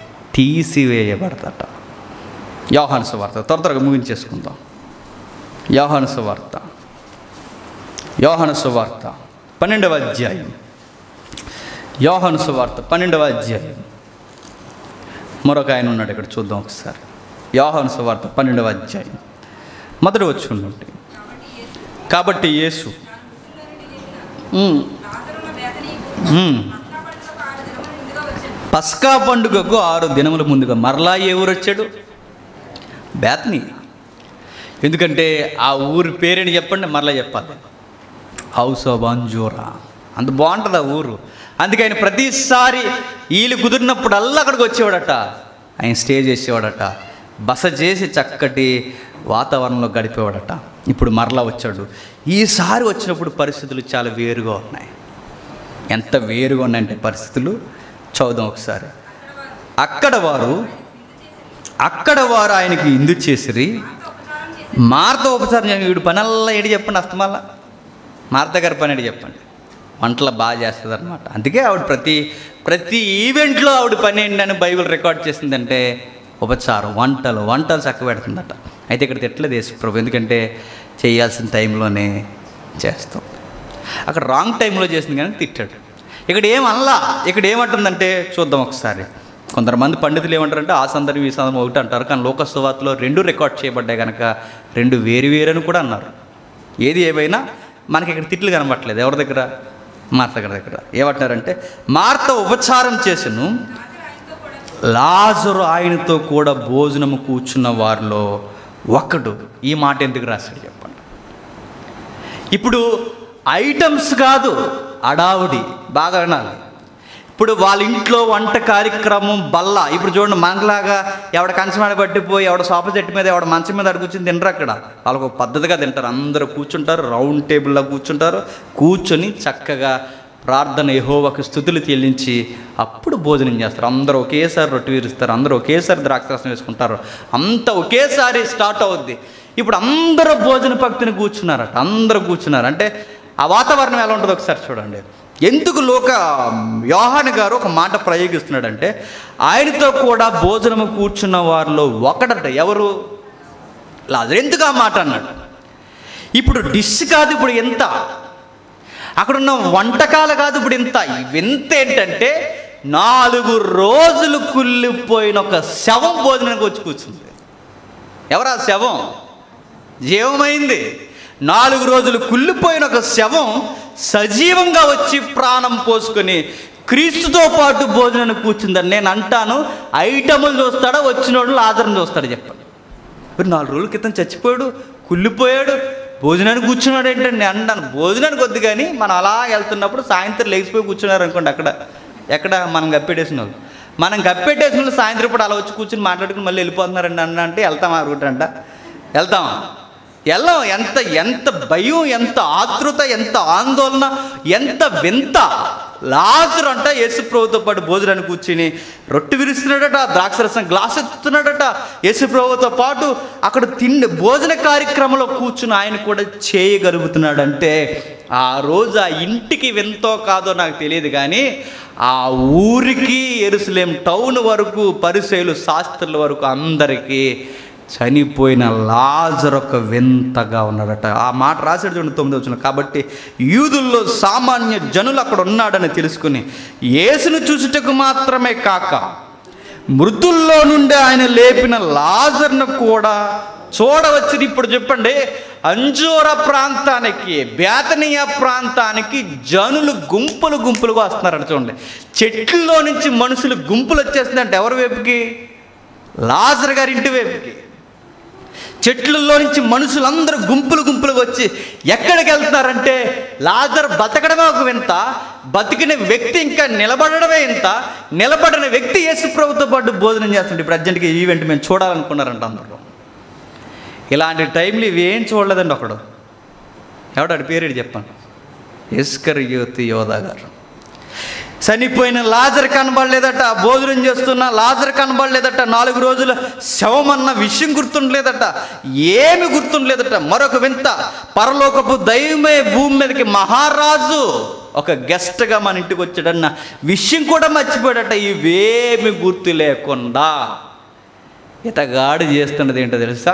తీసివేయబడతట యోహాను సువార్త త్వర త్వరగా ముగించేసుకుందాం యోహాను సువార్త యోహాను సువార్త పన్నెండవ అధ్యాయం యోహాను సువార్త పన్నెండవ అధ్యాయం మరొక ఆయన ఉన్నాడు ఇక్కడ చూద్దాం ఒకసారి యోహాను సువార్త పన్నెండవ అధ్యాయం మొదటి వచ్చి ఉండండి కాబట్టి యేసు ఉమ్, లాజరును బేతనీకు ఉమ్. పస్కా పండుగకు ఆరు దినముల ముందుగా పస్కా పండుగకు ఆరు దినముల ముందుగా వచ్చాను మరలా ఏ ఊరు వచ్చాడు బేతని ఎందుకంటే ఆ ఊరి పేరేంటి చెప్పండి మరలా చెప్పాలి హౌస్ ఆఫ్ అంజూరా అంత బాగుంటుంది ఆ ఊరు అందుకే ఆయన ప్రతిసారి వీళ్ళు కుదిరినప్పుడల్లా అక్కడికి వచ్చేవాడట ఆయన స్టే చేసేవాడట బస చేసి చక్కటి వాతావరణంలో గడిపేవాడట ఇప్పుడు మరలా వచ్చాడు ఈసారి వచ్చినప్పుడు పరిస్థితులు చాలా వేరుగా ఉన్నాయి ఎంత వేరుగా ఉన్నాయంటే పరిస్థితులు చదువుదాం ఒకసారి అక్కడ వారు అక్కడ వారు ఆయనకి ఇందు చేసిరి మార్త ఉపచారం చేయండి వీడు పనల్లా ఏడు చెప్పండి అస్తమల్లా మార్త గారి పని ఏడు చెప్పండి వంటలు బాగా చేస్తుంది అనమాట అందుకే ఆవిడ ప్రతి ప్రతి ఈవెంట్లో ఆవిడ పని ఏంటని బైబిల్ రికార్డ్ చేసిందంటే ఉపచారం వంటలు వంటలు చక్క పెడుతుందట అయితే ఇక్కడ తిట్టలేదు యేసు ప్రభు ఎందుకంటే చేయాల్సిన టైంలోనే చేస్తాం అక్కడ రాంగ్ టైంలో చేసింది కానీ తిట్టాడు ఇక్కడ ఏం అనలా ఇక్కడ ఏమంటుందంటే చూద్దాం ఒకసారి కొంతమంది పండితులు ఏమంటారంటే ఆ సందర్భం ఈ సందర్భం ఒకటి అంటారు కానీ లోకసువార్తలో రెండు రికార్డ్ చేయబడ్డాయి కనుక రెండు వేరు వేరు అని కూడా అన్నారు ఏది ఏమైనా మనకి ఇక్కడ తిట్లు కనబట్టలేదు ఎవరి దగ్గర మార్త గారి దగ్గర ఏమంటారంటే మార్త ఉపచారం చేసను లాజరు ఆయనతో కూడా భోజనము కూర్చున్న వారిలో ఒక్కడు ఈ మాట ఎందుకు రాశాడు చెప్పండి ఇప్పుడు ఐటమ్స్ కాదు అడావుడి బాగా వినాలి ఇప్పుడు వాళ్ళ ఇంట్లో వంట కార్యక్రమం బల్ల ఇప్పుడు చూడండి మనలాగా ఎవడ కంచమాడ పట్టిపోయి ఎవడ సోఫ చెట్టు మీద ఎవడ మంచం మీద అక్కడ కూర్చొని తినరు అక్కడ వాళ్ళకు ఒక పద్ధతిగా తింటారు అందరూ కూర్చుంటారు రౌండ్ టేబుల్లో కూర్చుంటారు కూర్చొని చక్కగా ప్రార్థన యెహోవాకు స్థుతులు చెల్లించి అప్పుడు భోజనం చేస్తారు అందరూ ఒకేసారి రొట్టె వీరుస్తారు అందరూ ఒకేసారి ద్రాక్షరసం వేసుకుంటారు అంతా ఒకేసారి స్టార్ట్ అవుద్ది ఇప్పుడు అందరూ భోజన భక్తిని కూర్చున్నారట అందరూ కూర్చున్నారు అంటే ఆ వాతావరణం ఎలా ఉంటుందో ఒకసారి చూడండి ఎందుకు లోక యోహాన్ గారు ఒక మాట ప్రయోగిస్తున్నాడంటే ఆయనతో కూడా భోజనము కూర్చున్న వారిలో ఒకడట ఎవరు లాజరు ఎందుకు ఆ మాట అన్నాడు ఇప్పుడు డిష్ కాదు ఇప్పుడు ఎంత అక్కడున్న వంటకాలు కాదు ఇప్పుడు ఇంత వింత ఏంటంటే నాలుగు రోజులు కుళ్ళిపోయిన ఒక శవం భోజనానికి వచ్చి కూర్చుంది ఎవరా శవం జీవమైంది నాలుగు రోజులు కుళ్ళిపోయిన ఒక శవం సజీవంగా వచ్చి ప్రాణం పోసుకొని క్రీస్తుతో పాటు భోజనానికి కూర్చుందని నేను అంటాను ఐటములు చూస్తాడా వచ్చినోడు ఆదరణ చూస్తాడు చెప్పండి మరి నాలుగు రోజుల క్రితం చచ్చిపోయాడు కుళ్ళిపోయాడు భోజనానికి కూర్చున్నాడు ఏంటండి నేను అంటాను భోజనానికి వద్దు కానీ మనం అలా వెళ్తున్నప్పుడు సాయంత్రం లేచిపోయి కూర్చున్నారు అనుకోండి అక్కడ ఎక్కడ మనం కప్పెట్టేసిన వాళ్ళు మనం కప్పెట్టేసిన వాళ్ళు సాయంత్రం పూట అలా వచ్చి కూర్చుని మాట్లాడుకుని మళ్ళీ వెళ్ళిపోతున్నారండి అన్న అంటే వెళ్తాం ఆ రూట్ అంట వెళ్దాం వెళ్ళాం ఎంత ఎంత భయం ఎంత ఆతృత ఎంత ఆందోళన ఎంత వింత లాజరు అంట యేసు ప్రభుతో పాటు భోజనాన్ని కూర్చుని రొట్టె విరుస్తున్నాడట ద్రాక్షరసం గ్లాస్ ఎత్తున్నాడట యేసు ప్రభుతో పాటు అక్కడ తిండి భోజన కార్యక్రమంలో కూర్చుని ఆయన కూడా చేయగలుగుతున్నాడంటే ఆ రోజు ఆ ఇంటికి వింతో కాదో నాకు తెలియదు కానీ ఆ ఊరికి ఎరుసలేం టౌన్ వరకు పరిశైలు శాస్త్రుల వరకు అందరికీ చనిపోయిన లాజర్ ఒక వింతగా ఉన్నాడట ఆ మాట రాశాడు చూడండి తొమ్మిది వచ్చిన కాబట్టి యూదుల్లో సామాన్య జనులు అక్కడ ఉన్నాడని తెలుసుకుని యేసును చూసుటకు మాత్రమే కాక మృతుల్లో నుండి ఆయన లేపిన లాజర్ను కూడా చూడవచ్చు ఇప్పుడు చెప్పండి అంజూర ప్రాంతానికి బేతనీయ ప్రాంతానికి జనులు గుంపులు గుంపులుగా వస్తున్నారట చూడండి చెట్లలో నుంచి మనుషులు గుంపులు వచ్చేస్తుందంటే ఎవరి వైపుకి లాజర్ గారి ఇంటి వైపుకి చెట్లలో నుంచి మనుషులందరూ గుంపులు గుంపులుగా వచ్చి ఎక్కడికి వెళ్తున్నారంటే లాజర్ బతకడమే ఒక వింత బతికిన వ్యక్తి ఇంకా నిలబడడమే ఇంత నిలబడిన వ్యక్తి యేసు ప్రభుతో పాటు భోజనం చేస్తుంటే ఇప్పుడు అర్జెంట్గా ఈ ఈవెంట్ మేము చూడాలనుకున్నారంట అందరూ ఇలాంటి టైంలో ఇవి ఏం చూడలేదండి ఒకడు ఎవడాడి పేరు చెప్పండి ఎస్కర్ యువతి యోధా గారు చనిపోయిన లాజర్ కనబడలేదట భోజనం చేస్తున్న లాజర్ కనబడలేదట నాలుగు రోజుల శవమన్న విషయం గుర్తుండలేదట ఏమి గుర్తుండలేదట మరొక వింత పరలోకపు దైవమే భూమి మీదకి మహారాజు ఒక గెస్ట్గా మన ఇంటికి వచ్చాడన్న విషయం కూడా మర్చిపోయాడట ఇవేమి గుర్తు లేకుండా ఇతగాడు చేస్తున్నది ఏంటో తెలుసా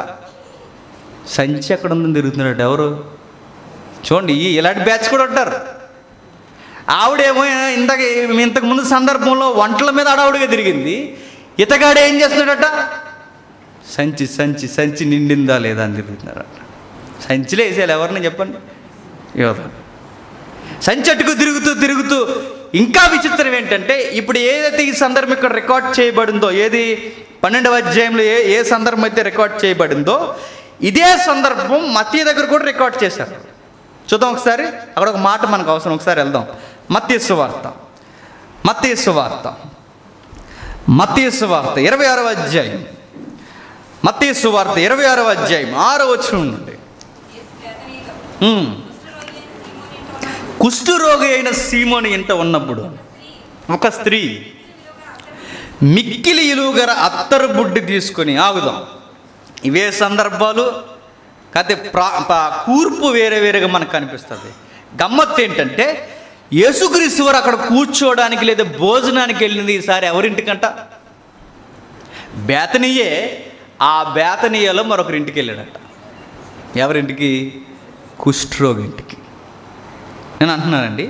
సంచి ఎక్కడ ఉందని తిరుగుతున్నాడు ఎవరు చూడండి ఈ ఇలాంటి బ్యాచ్ కూడా ఉంటారు ఆవిడేమో ఇంతక ఇంతకు ముందు సందర్భంలో వంటల మీద అడావుడిగా తిరిగింది ఇతగాడు ఏం చేస్తున్నాడట సంచి సంచి సంచి నిండిందా లేదా అని తిరుగుతున్నారట సంచిలో వేసేయాలి ఎవరిని చెప్పండి యోధ సంచి అట్టుకు తిరుగుతూ తిరుగుతూ ఇంకా విచిత్రం ఏంటంటే ఇప్పుడు ఏదైతే ఈ సందర్భం ఇక్కడ రికార్డ్ చేయబడిందో ఏది పన్నెండవ అధ్యాయంలో ఏ ఏ సందర్భం అయితే రికార్డ్ చేయబడిందో ఇదే సందర్భం మతీ దగ్గర కూడా రికార్డ్ చేశారు చూద్దాం ఒకసారి అక్కడ ఒక మాట మనకు అవసరం ఒకసారి వెళ్దాం మత్తీసు వార్త మత్తీసు వార్త మత్తీసు వార్త ఇరవై ఆరవ అధ్యాయం మత్తీసు వార్త ఇరవై ఆరవ అధ్యాయం ఆరో వచ్చిన నుండి ఉమ్. కుష్ఠరోగి అయిన సీమోని ఇంట ఉన్నప్పుడు ఒక స్త్రీ మిక్కిలి ఇలుగర అత్తరు బుడ్డి తీసుకొని ఆగుదాం ఇవే సందర్భాలు కాకపోతే ప్రా ప- కూర్పు వేరే వేరేగా మనకు కనిపిస్తుంది గమ్మత్తు ఏంటంటే యేసుక్రీస్తు వారు అక్కడ కూర్చోవడానికి లేదా భోజనానికి వెళ్ళింది ఈసారి ఎవరింటికంట బేతనీయే ఆ బేతనీయలో మరొకరి ఇంటికి వెళ్ళాడట ఎవరింటికి కుష్ఠరోగి ఇంటికి నేను అంటున్నానండి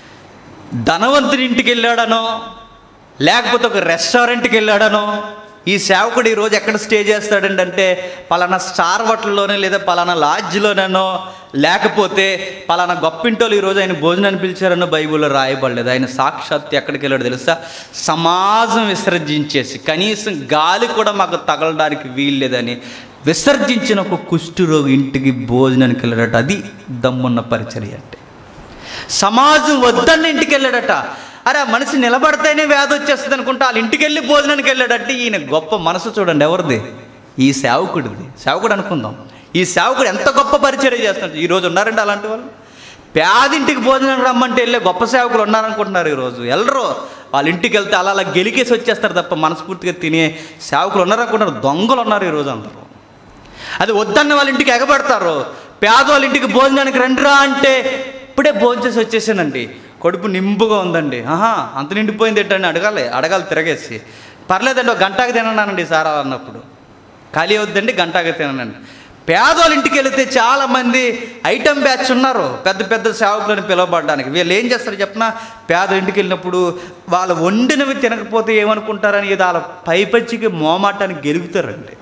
ధనవంతుడి ఇంటికి వెళ్ళాడనో లేకపోతే ఒక రెస్టారెంట్కి వెళ్ళాడనో ఈ సేవకుడు ఈరోజు ఎక్కడ స్టే చేస్తాడండి అంటే పలానా స్టార్ హోటల్లోనే లేదా పలానా లాడ్జ్లోనో లేకపోతే పలానా గొప్పింటోళ్ళు ఈరోజు ఆయన భోజనాన్ని పిలిచారనో బైబిల్లో రాయబడలేదు ఆయన సాక్షాత్ ఎక్కడికి వెళ్ళాడు తెలుసా సమాజం విసర్జించేసి కనీసం గాలి కూడా మాకు తగలడానికి వీల్లేదని విసర్జించిన ఒక కుష్ఠరోగి ఇంటికి భోజనానికి వెళ్ళాడట అది దమ్మున్న పరిచర్య అంటే సమాజం వద్దన్న ఇంటికి వెళ్ళాడట అరే ఆ మనిషి నిలబడితేనే వ్యాధి వచ్చేస్తుంది అనుకుంటా వాళ్ళ ఇంటికి వెళ్ళి భోజనానికి వెళ్ళాడంటే ఈయన గొప్ప మనసు చూడండి ఎవరిది ఈ సేవకుడిది సేవకుడు అనుకుందాం ఈ సేవకుడు ఎంత గొప్ప పరిచయం చేస్తున్నాడు ఈ రోజు ఉన్నారండి అలాంటి వాళ్ళు పేదింటికి భోజనం రమ్మంటే వెళ్ళే గొప్ప సేవకులు ఉన్నారనుకుంటున్నారు ఈరోజు వెళ్ళరు వాళ్ళ ఇంటికి వెళ్తే అలా అలా గెలికేసి వచ్చేస్తారు తప్ప మనస్ఫూర్తిగా తినే సేవకులు ఉన్నారనుకుంటున్నారు దొంగలు ఉన్నారు ఈరోజు అందరూ అది వద్దన్న వాళ్ళ ఇంటికి ఎగబడతారు పేదవాళ్ళ ఇంటికి భోజనానికి రండిరా అంటే ఇప్పుడే భోజనం చేసి వచ్చేసానండి కడుపు నింపుగా ఉందండి ఆహా అంత నిండిపోయింది ఏంటని అడగాలి అడగాలి తిరగేసి పర్లేదండి ఒక గంటకి తిననండి సార్ అలా అన్నప్పుడు ఖాళీ వద్దండి గంటకి తిననండి పేదవాళ్ళ ఇంటికి వెళితే చాలామంది ఐటమ్ బ్యాచ్ ఉన్నారు పెద్ద పెద్ద సేవకులను పిలువబడడానికి వీళ్ళు ఏం చేస్తారు చెప్పిన పేద ఇంటికి వెళ్ళినప్పుడు వాళ్ళు వండినవి తినకపోతే ఏమనుకుంటారని ఇది వాళ్ళ పైపచ్చికి మోమాటానికి గెలుగుతారండి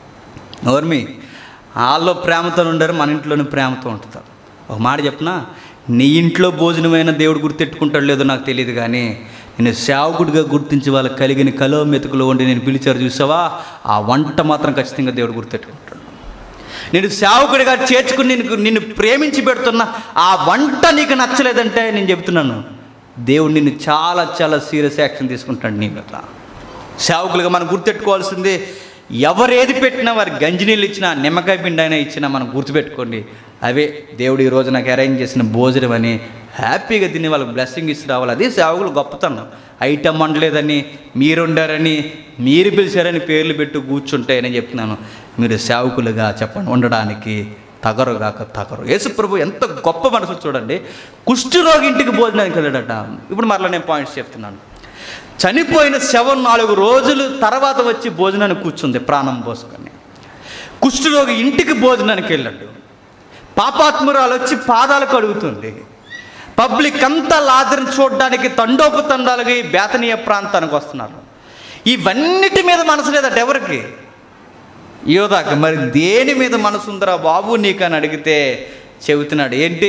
నోర్మి వాళ్ళలో ప్రేమతో ఉండరు మన ఇంట్లోనే ప్రేమతో ఉంటారు ఒక మాట చెప్పనా నీ ఇంట్లో భోజనమైన దేవుడు గుర్తెట్టుకుంటాడు లేదో నాకు తెలియదు కానీ నేను సేవకుడిగా గుర్తించి వాళ్ళకి కలిగిన కలో మెతుకులో ఉండి నేను పిలిచారు చూసావా ఆ వంట మాత్రం ఖచ్చితంగా దేవుడు గుర్తెట్టుకుంటాడు నేను సేవకుడిగా చేర్చుకుని నిన్ను నిన్ను ప్రేమించి పెడుతున్న ఆ వంట నీకు నచ్చలేదంటే నేను చెప్తున్నాను దేవుడు నిన్ను చాలా చాలా సీరియస్ యాక్షన్ తీసుకుంటాడు నీ మీద సేవకులుగా మనం గుర్తెట్టుకోవాల్సింది ఎవరేది పెట్టినా వారి గంజి నీళ్ళు ఇచ్చినా నిమ్మకాయ పిండి అయినా ఇచ్చినా మనం గుర్తుపెట్టుకోండి అవే దేవుడు ఈరోజు నాకు అరేంజ్ చేసిన భోజనం అని హ్యాపీగా తిని వాళ్ళకి బ్లెస్సింగ్ ఇచ్చి రావాలి అదే సేవకులు గొప్పతనం ఐటమ్ వండలేదని మీరు వండారని మీరు పిలిచారని పేర్లు పెట్టి కూర్చుంటే నేను చెప్తున్నాను మీరు సేవకులుగా చెప్పండి ఉండడానికి తగరుగాక తగరు యేసుప్రభు ఎంత గొప్ప మనసు చూడండి కుష్ఠరోగి ఇంటికి భోజనానికి వెళ్ళాడట ఇప్పుడు మరలా నేను పాయింట్స్ చెప్తున్నాను చనిపోయిన శవం నాలుగు రోజులు తర్వాత వచ్చి భోజనానికి కూర్చుంది ప్రాణం పోసుకొని కుష్ఠరోగి ఇంటికి భోజనానికి వెళ్ళాడు పాపాత్మురాలు వచ్చి పాదాలు కడుగుతుంది పబ్లిక్ అంతా లాజర్ని చూడడానికి తండోపు తండాలకి బేతనీయ ప్రాంతానికి వస్తున్నారు ఇవన్నిటి మీద మనసు లేదట ఎవరికి యోధాకి మరి దేని మీద మనసు ఉందిరా బాబు నీకు అని అడిగితే చెబుతున్నాడు ఏంటి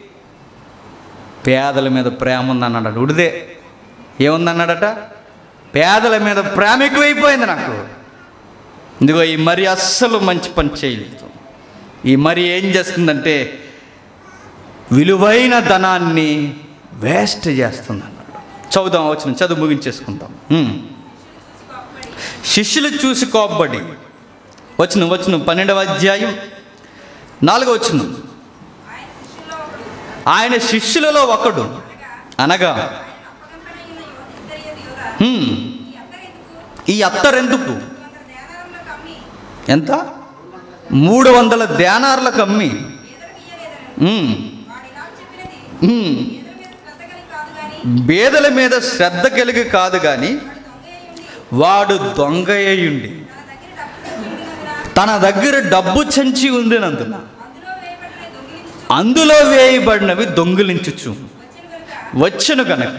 పేదల మీద ప్రేమ ఉందన్నాడు ఉడిదే ఏముందన్నాడట పేదల మీద ప్రేమ ఎక్కువైపోయింది నాకు ఇదిగో ఈ మరి అస్సలు మంచి పని చేయలేదు ఈ మరి ఏం చేస్తుందంటే విలువైన ధనాన్ని వేస్ట్ చేస్తుంది అన్నాడు చదువుదాం వచ్చిన చదువు ముగించేసుకుందాం ఉమ్. శిష్యులు చూసి కోప్పడి వచ్చిన వచ్చిన పన్నెండవ అధ్యాయం నాలుగో వచ్చిన ఆయన శిష్యులలో ఒకడు అనగా హ్మ్, ఈ అత్తరెందుకు ఎంత మూడు వందల ధ్యానార్లకు అమ్మి హ్మ్, హ్మ్, బేదల మీద శ్రద్ధ కలిగి కాదు కానీ వాడు దొంగయ్యుండి తన దగ్గర డబ్బు చంచి ఉండినందున అందులో వేయబడినవి దొంగిలించుచు వచ్చును కనుక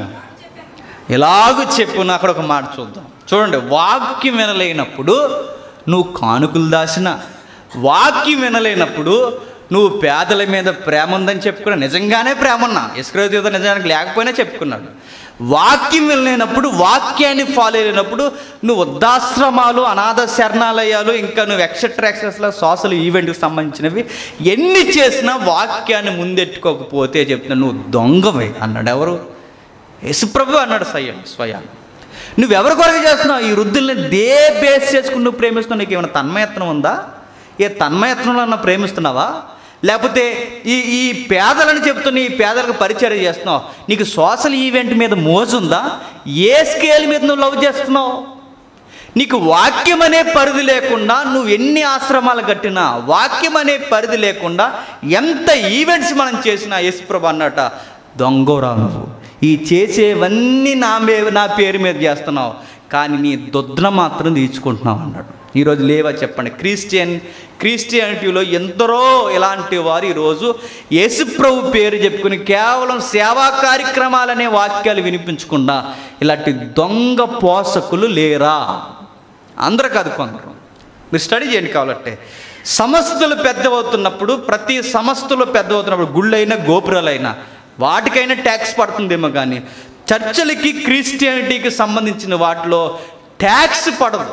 ఎలాగూ చెప్పున అక్కడ ఒక మాట చూద్దాం చూడండి వాక్యం వినలేనప్పుడు నువ్వు కానుకలు దాచిన వాక్యం వినలేనప్పుడు నువ్వు పేదల మీద ప్రేమ ఉందని చెప్పుకున్నా నిజంగానే ప్రేమ ఉన్నా ఇస్క్రోజీవితం నిజానికి లేకపోయినా చెప్పుకున్నాడు వాక్యం వినలేనప్పుడు వాక్యాన్ని ఫాలో అయినప్పుడు నువ్వు వృద్ధాశ్రమాలు అనాథ శరణాలయాలు ఇంకా నువ్వు ఎక్సెట్రా ఎక్సెస్ల సోషల్ ఈవెంట్కి సంబంధించినవి ఎన్ని చేసినా వాక్యాన్ని ముందెట్టుకోకపోతే చెప్తున్నా నువ్వు దొంగవే అన్నాడు ఎవరు యేసుప్రభు అన్నాడు స్వయం స్వయాన్ని నువ్వెవరి కొరకు చేస్తున్నావు ఈ వృద్ధుల్ని దే బేస్ చేసుకుని నువ్వు ప్రేమిస్తున్నావు నీకు ఏమైనా తన్మయత్నం ఉందా ఏ తన్మయత్నంలో అన్న ప్రేమిస్తున్నావా లేకపోతే ఈ ఈ పేదలని చెప్తున్న ఈ పేదలకు పరిచయం చేస్తున్నావు నీకు సోషల్ ఈవెంట్ మీద మోజుందా ఏ స్కేల్ మీద నువ్వు లవ్ చేస్తున్నావు నీకు వాక్యం అనే పరిధి లేకుండా నువ్వు ఎన్ని ఆశ్రమాలు కట్టినా వాక్యం అనే పరిధి లేకుండా ఎంత ఈవెంట్స్ మనం చేసినా యేసుప్రభు అన్నట దొంగోరా నువ్వు ఈ చేసేవన్నీ నా మే నా పేరు మీద చేస్తున్నావు కానీ నీ దొద్దున మాత్రం తీర్చుకుంటున్నావు అన్నాడు ఈరోజు లేవా చెప్పండి క్రిస్టియన్ క్రిస్టియానిటీలో ఎందరో ఇలాంటి వారు ఈరోజు యేసుప్రభు పేరు చెప్పుకుని కేవలం సేవా కార్యక్రమాలనే వాక్యాలు వినిపించకుండా ఇలాంటి దొంగ పోషకులు లేరా అందరూ కాదు కొందరు మీరు స్టడీ చేయండి కావాలంటే సంస్థలు పెద్దవవుతున్నప్పుడు ప్రతి సంస్థలు పెద్దవవుతున్నప్పుడు గుళ్ళైనా గోపురాలైనా వాటికైనా ట్యాక్స్ పడుతుందేమో కానీ చర్చలకి క్రిస్టియానిటీకి సంబంధించిన వాటిలో ట్యాక్స్ పడదు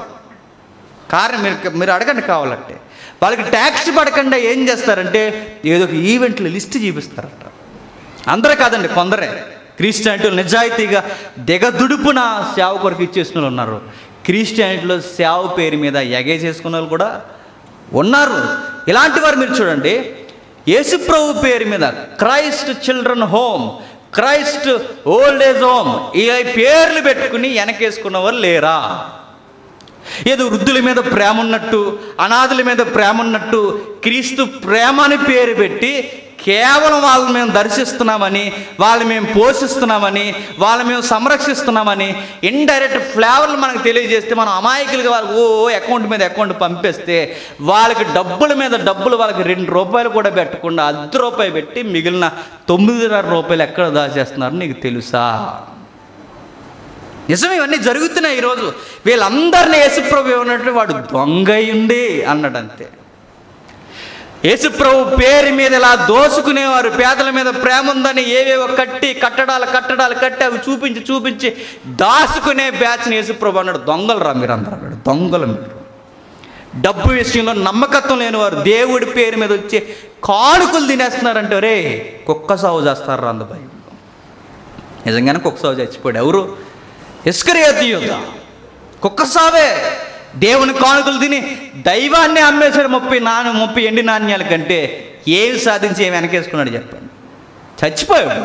కారణం మీరు మీరు అడగండి కావాలంటే వాళ్ళకి ట్యాక్స్ పడకుండా ఏం చేస్తారంటే ఏదో ఒక ఈవెంట్లు లిస్ట్ చూపిస్తారట అందరూ కాదండి కొందరే క్రిస్టియానిటీలు నిజాయితీగా దిగదుడుపున సేవ కొరకు ఇచ్చేసిన వాళ్ళు ఉన్నారు క్రిస్టియానిటీలో సేవ పేరు మీద ఎగేసేసుకున్న వాళ్ళు కూడా ఉన్నారు ఇలాంటి వారు మీరు చూడండి యేసుప్రభు పేరు మీద Christ children home Christ old age home ఈ పేర్లు పెట్టుకుని వెనకేసుకున్న వాళ్ళు లేరా ఏదో వృద్ధుల మీద ప్రేమ ఉన్నట్టు అనాథుల మీద ప్రేమ ఉన్నట్టు క్రీస్తు ప్రేమ అని పేరు పెట్టి కేవలం వాళ్ళని మేము దర్శిస్తున్నామని వాళ్ళని మేము పోషిస్తున్నామని వాళ్ళని మేము సంరక్షిస్తున్నామని ఇండైరెక్ట్ ఫ్లేవర్లు మనకు తెలియజేస్తే మనం అమాయకులుగా వాళ్ళకి ఓ అకౌంట్ మీద అకౌంట్ పంపిస్తే వాళ్ళకి డబ్బుల మీద డబ్బులు వాళ్ళకి రెండు రూపాయలు కూడా పెట్టకుండా అర్ధ రూపాయలు పెట్టి మిగిలిన తొమ్మిదిన్నర రూపాయలు ఎక్కడ దాచేస్తున్నారు నీకు తెలుసా నిజం ఇవన్నీ జరుగుతున్నాయి ఈరోజు వీళ్ళందరినీ యేసుప్రభు ఏమన్నట్టు వాడు దొంగయుండి అన్నాడు అంతే యేసుప్రభు పేరు మీద ఇలా దోసుకునేవారు పేదల మీద ప్రేమ ఉందని ఏవేవో కట్టి కట్టడాలు కట్టడాలు కట్టి అవి చూపించి చూపించి దాచుకునే బ్యాచ్ని యేసుప్రభు అన్నాడు దొంగలు రా మీరు అందరూ అన్నాడు దొంగలు మీరు డబ్బు విషయంలో నమ్మకత్వం లేనివారు దేవుడి పేరు మీద వచ్చి కానుకలు తినేస్తున్నారంటే రే కుక్క సాగు చేస్తారు అంద భయం నిజంగానే కుక్క సాగు చచ్చిపోయాడు ఎవరు ఇస్కరియోతి యుద్ధ కుక్క సావే దేవుని కానుకలు తిని దైవాన్ని అమ్మేశాడు ముప్పై నాన్న ముప్పై ఎండి నాణ్యాల కంటే ఏమి సాధించి ఏమి వెనకేసుకున్నాడు చెప్పండి చచ్చిపోయాడు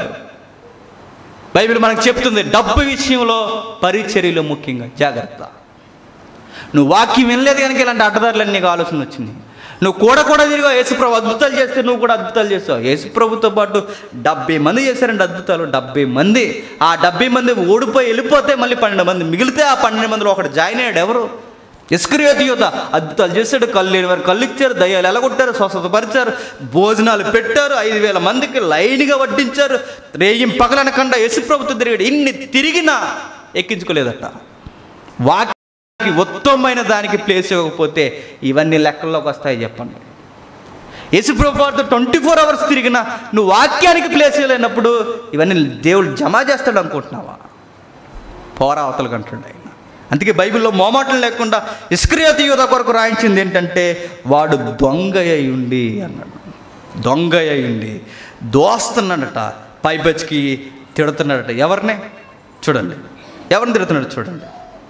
బైబిల్ మనకు చెప్తుంది డబ్బు విషయంలో పరిచర్యలో ముఖ్యంగా జాగ్రత్త నువ్వు వాక్యం వినలేదు కనుక ఇలాంటి అడ్డదారులన్నీ నీకు ఆలోచన వచ్చింది నువ్వు కూడా కూడా తిరిగా యేసుప్రభు అద్భుతాలు చేస్తే నువ్వు కూడా అద్భుతాలు చేస్తావు యేసుప్రభుతో పాటు డెబ్బై మంది చేశారండి అద్భుతాలు డెబ్బై మంది ఆ డెబ్బై మంది ఓడిపోయి వెళ్ళిపోతే మళ్ళీ పన్నెండు మంది మిగిలితే ఆ పన్నెండు మందిలో ఒకటి జాయిన్ అయ్యాడు ఎవరు ఇస్క్రియోతి యువత అద్భుతాలు చేశాడు కళ్ళు లేని వారు కళ్ళు ఇచ్చారు దయ్యాలు ఎలగొట్టారు స్వస్థతపరిచారు భోజనాలు పెట్టారు ఐదు వేల మందికి లైన్గా వడ్డించారు రేయం పగలనకుండా యేసుప్రభుతో తిరిగాడు ఇన్ని తిరిగినా ఎక్కించుకోలేదట వాక్యానికి ఉత్తమమైన దానికి ప్లేస్ ఇవ్వకపోతే ఇవన్నీ లెక్కల్లోకి వస్తాయి చెప్పండి యేసుప్రభుతో ట్వంటీ ఫోర్ అవర్స్ తిరిగినా నువ్వు వాక్యానికి ప్లేస్ ఇవ్వలేనప్పుడు ఇవన్నీ దేవుడు జమ చేస్తాడు అనుకుంటున్నావా పోరా అవతలకు అంటాడు ఆయన అందుకే బైబిల్లో మోమాటం లేకుండా ఇస్క్రియోతి యూద కొరకు రాయించింది ఏంటంటే వాడు దొంగ అయి ఉండి అన్నాడు దొంగ అయి ఉండి దోస్తున్నాడట పైపచ్చికి తిడుతున్నాడట ఎవరిని చూడండి ఎవరిని తిడుతున్నాడు చూడండి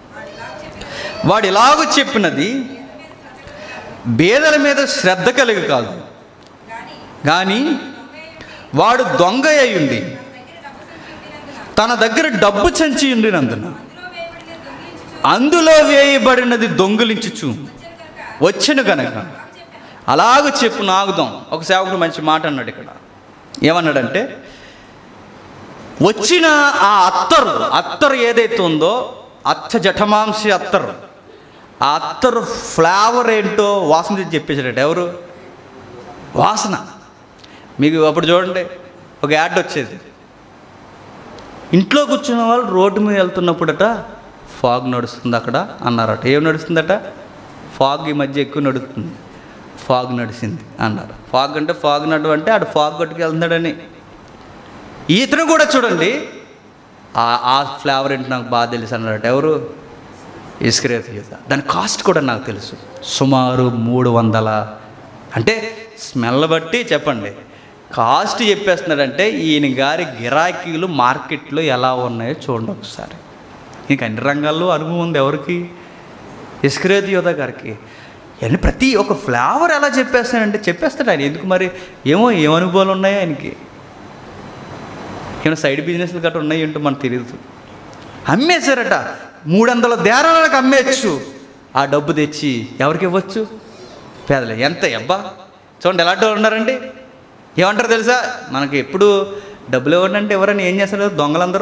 వాడు ఇలాగ చెప్పినది బేదల మీద శ్రద్ధ కలిగి కాదు కానీ వాడు దొంగ అయి ఉండి తన దగ్గర డబ్బు చంచి ఉండినందున అందులో వేయబడినది దొంగిలించుచు వచ్చను గనక అలాగ చెప్పు నాగుదాం ఒక సేవకుడు మంచి మాట అన్నాడు ఇక్కడ ఏమన్నాడంటే వచ్చిన ఆ అత్తరు అత్తరు ఏదైతే ఉందో అచ్చ జఠమాంసి అత్తరు ఆ అత్తరు ఫ్లేవర్ ఏంటో వాసన చూసి చెప్పేశాడట ఎవరు వాసన మీకు అప్పుడు చూడండి ఒక యాడ్ వచ్చేది ఇంట్లో కూర్చున్న వాళ్ళు రోడ్డు మీద వెళ్తున్నప్పుడట ఫాగ్ నడుస్తుంది అక్కడ అన్నారట ఏం నడుస్తుందట ఫాగ్ ఈ మధ్య ఎక్కువ నడుస్తుంది ఫాగ్ నడిచింది అన్నారు ఫాగ్ అంటే ఫాగ్ నడు అంటే ఆడు ఫాగ్ కొట్టుకు వెళ్తున్నాడని ఇతను కూడా చూడండి ఆ ఆ ఫ్లేవర్ ఏంటి నాకు బాగా తెలుసు అన్నారట ఎవరు ఇస్క్రేత్ గీత దాని కాస్ట్ కూడా నాకు తెలుసు సుమారు మూడు వందల అంటే స్మెల్ బట్టి చెప్పండి కాస్ట్ చెప్పేస్తున్నాడంటే ఈయన గారి గిరాకీలు మార్కెట్లో ఎలా ఉన్నాయో చూడండి ఒకసారి ఇంక అన్ని రంగాల్లో అనుభవం ఉంది ఎవరికి ఇస్క్రేత్ యోధ గారికి అన్ని ప్రతి ఒక ఫ్లేవర్ ఎలా చెప్పేస్తాడంటే చెప్పేస్తాడు ఆయన ఎందుకు మరి ఏమో ఏం అనుభవాలు ఉన్నాయో ఆయనకి ఏమైనా సైడ్ బిజినెస్లు గట్రా ఉన్నాయి ఏంటో మనకు తెలియదు అమ్మేశారట మూడు వందల దేరాలకు అమ్మేయచ్చు ఆ డబ్బు తెచ్చి ఎవరికి ఇవ్వచ్చు పేదలే ఎంత అబ్బా చూడండి ఎలాంటి వాళ్ళు ఉన్నారండి ఏమంటారు తెలుసా మనకి ఎప్పుడు డబ్బులు ఇవ్వండి అంటే ఎవరని ఏం చేస్తారు దొంగలందరూ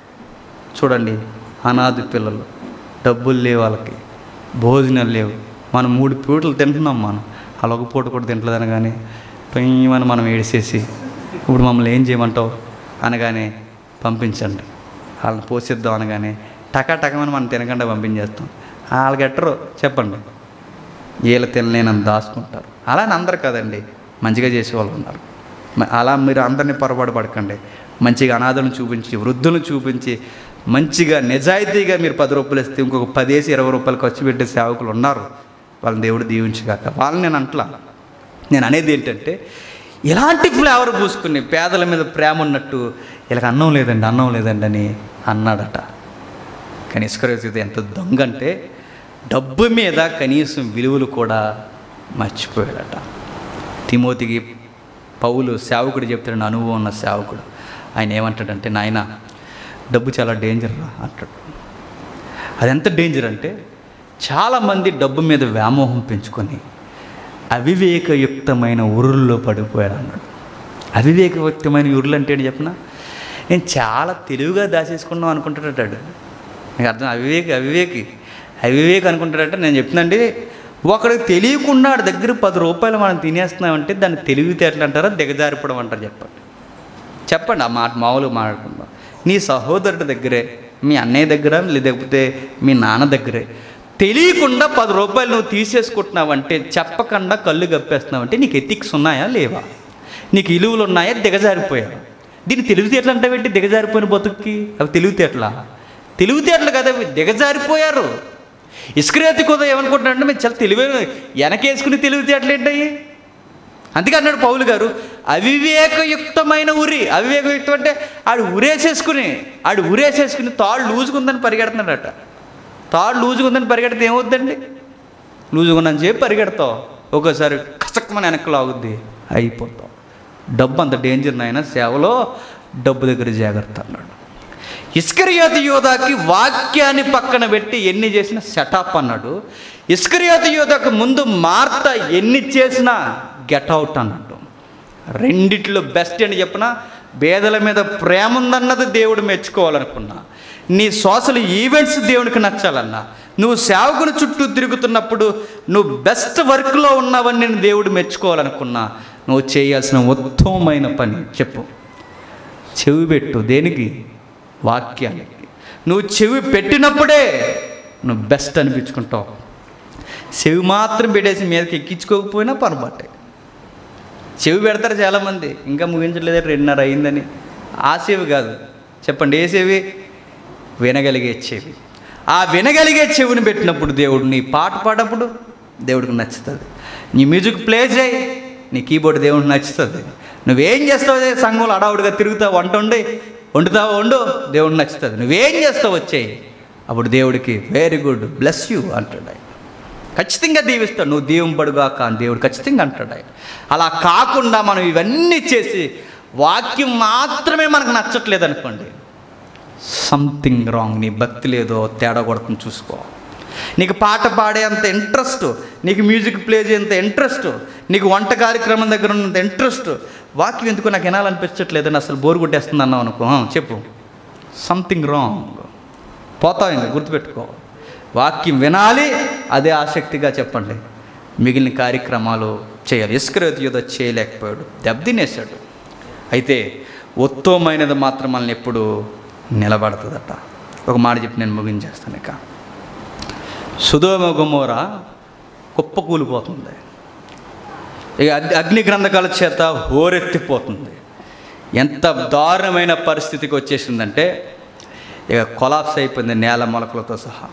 చూడండి అనాథ పిల్లలు డబ్బులు లేవు వాళ్ళకి భోజనాలు లేవు మనం మూడు పూటలు తింటున్నాం మనం అలా ఒక పూట కూడా తింటలేదని కానీ పొయ్యమని మనం ఏడిసేసి ఇప్పుడు మమ్మల్ని ఏం చేయమంటావు అనగానే పంపించండి వాళ్ళని పోషిద్దాం అనగానే టకా టకమని మనం తినకుండా పంపించేస్తాం వాళ్ళకి ఎట్టరు చెప్పండి వీళ్ళు తినలేనని దాచుకుంటారు అలా అని అందరు కదండి మంచిగా చేసేవాళ్ళు ఉన్నారు మ- అలా మీరు అందరినీ పొరపాటు పడకండి మంచిగా అనాథలను చూపించి వృద్ధులను చూపించి మంచిగా నిజాయితీగా మీరు పది రూపాయలు ఇస్తే ఇంకొక పదేసి ఇరవై రూపాయలు ఖర్చు పెట్టే సేవకులు ఉన్నారు వాళ్ళని దేవుడు దీవించగాక వాళ్ళని నేను అంటలా నేను అనేది ఏంటంటే ఇలాంటి ఫ్లేవర్ పూసుకుని పేదల మీద ప్రేమ ఉన్నట్టు వీళ్ళకి అన్నం లేదండి అన్నం లేదండి అని అన్నాడట కానీ ఇస్కరేతు ఎంత దొంగ అంటే డబ్బు మీద కనీసం విలువలు కూడా మర్చిపోయాడట తిమోతికి పౌలు సేవకుడు చెప్తాడు అనుభవం ఉన్న సేవకుడు ఆయన ఏమంటాడంటే నాయన డబ్బు చాలా డేంజర్ రా అంటాడు అది ఎంత డేంజర్ అంటే చాలామంది డబ్బు మీద వ్యామోహం పెంచుకొని అవివేకయుక్తమైన ఉరుల్లో పడిపోయాడు అన్నాడు అవివేకయుక్తమైన ఉరులు అంటే ఏంటి చెప్పిన నేను చాలా తెలివిగా దాచేసుకున్నాం అనుకుంటాడటాడు నీకు అర్థం అవివేకి అవివేకి అవివేక్ అనుకుంటాడంటే నేను చెప్తున్నాండి ఒకడికి తెలియకుండా వాడి దగ్గర పది రూపాయలు మనం తినేస్తున్నామంటే దాన్ని తెలివితేటలు అంటారా దిగజారిపోవడం అంటారు చెప్పండి చెప్పండి ఆ మాట మామూలుగా మాట్లాడుకుందాం నీ సహోదరుడి దగ్గరే మీ అన్నయ్య దగ్గర లేకపోతే మీ నాన్న దగ్గరే తెలియకుండా పది రూపాయలు నువ్వు తీసేసుకుంటున్నావంటే చెప్పకుండా కళ్ళు గప్పేస్తున్నావంటే నీకు ఎథిక్స్ ఉన్నాయా లేవా నీకు ఇలువలు ఉన్నాయా దిగజారిపోయావా దీన్ని తెలివితేటలు అంటే పెట్టి దిగజారిపోయిన బతుక్కి అవి తెలివితేటలా తెలివితేటలు కదా అవి దిగజారిపోయారు ఇస్క్రేతి కూడా ఏమనుకుంటున్నారంటే మీరు చాలా తెలివైన వెనకేసుకుని తెలివితేటలు ఏంటయ్యి అందుకే అన్నాడు పౌలు గారు అవివేకయుక్తమైన ఉరి అవివేకయుక్తం అంటే ఆడు ఉరేసేసుకుని ఆడు ఉరేసేసుకుని తాళ్ళు లూజుకుందని పరిగెడుతున్నాడట తాళ్ళు లూజుకుందని పరిగెడితే ఏమవుద్దండి లూజుగా ఉన్నని చెప్పి పరిగెడతావు ఒక్కోసారి కసక్కమని వెనక్కి లాగుద్ది అయిపోతావు డబ్బు అంత డేంజర్ నాయన సేవలో డబ్బు దగ్గర జాగ్రత్త అన్నాడు ఇస్కరియోతి యోధాకి వాక్యాన్ని పక్కన పెట్టి ఎన్ని చేసినా సెటప్ అన్నాడు ఇస్కరియోతి యోధాకు ముందు మార్త ఎన్ని చేసినా గెట్ అవుట్ అన్నాడు రెండిట్లో బెస్ట్ అని చెప్పిన పేదల మీద ప్రేమ ఉందన్నది దేవుడు మెచ్చుకోవాలనుకున్నా నీ సోషల్ ఈవెంట్స్ దేవునికి నచ్చాలన్నా నువ్వు సేవకుని చుట్టూ తిరుగుతున్నప్పుడు నువ్వు బెస్ట్ వర్క్లో ఉన్నావని నేను దేవుడు మెచ్చుకోవాలనుకున్నా నువ్వు చేయాల్సిన ఉత్తమమైన పని చెప్పు చెవి పెట్టు దేనికి వాక్యానికి నువ్వు చెవి పెట్టినప్పుడే నువ్వు బెస్ట్ అనిపించుకుంటావు చెవి మాత్రం పెట్టేసి మీదకి ఎక్కించుకోకపోయినా పొరపాటే చెవి పెడతారు చాలామంది ఇంకా ముగించలేదు రెండున్నర అయిందని ఆ చెవి కాదు చెప్పండి ఏ చెవి వినగలిగే చెవి ఆ వినగలిగే చెవిని పెట్టినప్పుడు దేవుడు నీ పాట పాడప్పుడు దేవుడికి నచ్చుతుంది నీ మ్యూజిక్ ప్లే చేయి నీ కీబోర్డ్ దేవుడికి నచ్చుతుంది నువ్వేం చేస్తావు అదే సంఘంలో అడావుడిగా తిరుగుతావు వంట వండి వండుతావు వండు దేవుడికి నచ్చుతుంది నువ్వేం చేస్తావు వచ్చేయి అప్పుడు దేవుడికి వెరీ గుడ్ బ్లెస్ యూ అంటాడు ఆయన ఖచ్చితంగా దీవిస్తాడు నువ్వు దీవింపడుగాక అని దేవుడు ఖచ్చితంగా అంటాడు ఆయన అలా కాకుండా మనం ఇవన్నీ చేసి వాక్యం మాత్రమే మనకు నచ్చట్లేదు అనుకోండి సంథింగ్ రాంగ్ నీ భక్తి లేదో తేడా కొడుతుంది చూసుకో నీకు పాట పాడే అంత ఇంట్రెస్ట్ నీకు మ్యూజిక్ ప్లే చేయంత ఇంట్రెస్ట్ నీకు వంట కార్యక్రమం దగ్గర ఉన్నంత ఇంట్రెస్ట్ వాక్యం ఎందుకు నాకు వినాలనిపించట్లేదని అసలు బోరు కొట్టేస్తుంది అన్నావు అనుకో ఆ, చెప్పు సంథింగ్ రాంగ్ పోతావు ఇంకా గుర్తుపెట్టుకో వాక్యం వినాలి అదే ఆసక్తిగా చెప్పండి మిగిలిన కార్యక్రమాలు చేయాలి ఇస్కరేతు యుద్ధ చేయలేకపోయాడు దెబ్బతినేశాడు అయితే ఉత్తమమైనది మాత్రం మనల్ని ఎప్పుడు నిలబడుతుందట ఒక మాట చెప్పి నేను ముగించేస్తాను ఇక సుధోమ గుమోర కుప్ప కూలిపోతుంది ఇక అగ్ని అగ్ని గ్రంథకాల చేత హోరెత్తిపోతుంది ఎంత దారుణమైన పరిస్థితికి వచ్చేసిందంటే ఇక కొలాప్స్ అయిపోయింది నేల మొలకలతో సహా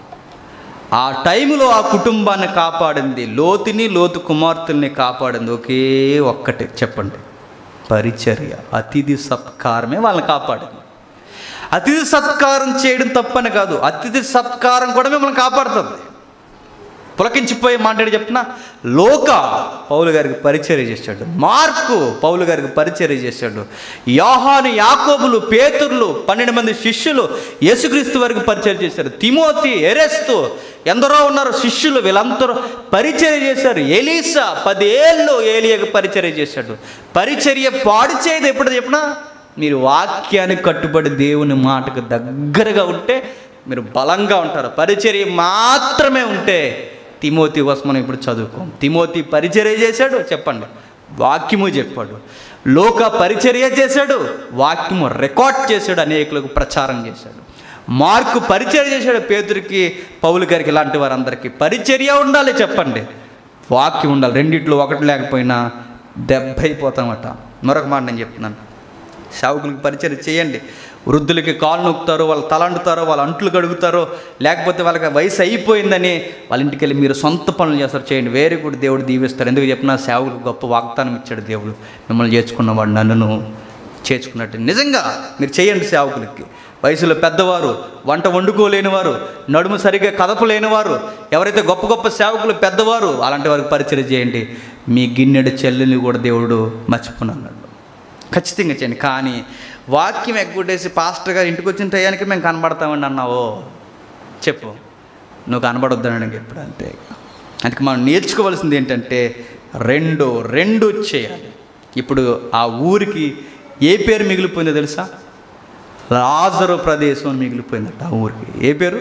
ఆ టైంలో ఆ కుటుంబాన్ని కాపాడింది లోతుని లోతు కుమార్తెల్ని కాపాడింది ఒకే ఒక్కటి చెప్పండి పరిచర్య అతిథి సత్కారమే వాళ్ళని కాపాడింది అతిథి సత్కారం చేయడం తప్పని కాదు అతిథి సత్కారం కూడా మిమ్మల్ని కాపాడుతుంది పులకించిపోయి మాట్లాడి చెప్పిన లోక పౌలు గారికి పరిచర్య చేశాడు మార్కు పౌలు గారికి పరిచర్య చేశాడు యోహాను యాకోబులు పేతుర్లు పన్నెండు మంది శిష్యులు యేసుక్రీస్తు వారికి పరిచర్య చేశారు తిమోతి ఎరెస్తు ఎందరో ఉన్నారు శిష్యులు వీళ్ళందరూ పరిచర్య చేశారు ఎలీసా పదేళ్ళు ఏలియాకు పరిచర్య చేశాడు పరిచర్య పాడు చేయదు ఎప్పుడు చెప్పినా మీరు వాక్యానికి కట్టుబడి దేవుని మాటకు దగ్గరగా ఉంటే మీరు బలంగా ఉంటారు పరిచర్య మాత్రమే ఉంటే తిమోతి కోసం మనం ఇప్పుడు చదువుకోం తిమోతి పరిచర్య చేశాడు చెప్పండి వాక్యము చెప్పాడు లోక పరిచర్య చేశాడు వాక్యము రికార్డ్ చేశాడు అనేకులకు ప్రచారం చేశాడు మార్కు పరిచర్య చేశాడు పేదరికి పౌలు గారికి ఇలాంటి వారందరికీ పరిచర్య ఉండాలి చెప్పండి వాక్యం ఉండాలి రెండిట్లో ఒకటి లేకపోయినా దెబ్బ అయిపోతామట మరొక మాట నేను చెప్తున్నాను సేవకులకు పరిచయం చేయండి వృద్ధులకి కాలు నొక్కుతారో వాళ్ళు తలండుతారో వాళ్ళ అంట్లు కడుగుతారో లేకపోతే వాళ్ళకి వయసు అయిపోయిందని వాళ్ళ ఇంటికి వెళ్ళి మీరు సొంత పనులు చేస్తారు చేయండి వేరే కూడా దేవుడు దీవిస్తారు ఎందుకు చెప్పినా సేవకులకు గొప్ప వాగ్దానం ఇచ్చాడు దేవుడు మిమ్మల్ని చేర్చుకున్నవాడు నన్ను చేర్చుకున్నట్టు నిజంగా మీరు చేయండి సేవకులకి వయసులో పెద్దవారు వంట వండుకోలేని వారు నడుము సరిగ్గా కదపలేని వారు ఎవరైతే గొప్ప గొప్ప సేవకులు పెద్దవారు అలాంటి వారికి పరిచయం చేయండి మీ గిన్నెడు చెల్లెల్ని కూడా దేవుడు మర్చిపోనన్నాడు ఖచ్చితంగా చేయండి కానీ వాక్యం ఎగ్గొట్టేసి పాస్టర్ గారు ఇంటికి వచ్చిన టయానికి మేము కనబడతామండి అన్నావో చెప్పు నువ్వు కనబడొద్దనడానికి ఎప్పుడు అంతే అందుకే మనం నేర్చుకోవాల్సింది ఏంటంటే రెండు రెండు చేయాలి ఇప్పుడు ఆ ఊరికి ఏ పేరు మిగిలిపోయిందో తెలుసా లాజరు ప్రదేశం అని మిగిలిపోయిందట ఆ ఊరికి ఏ పేరు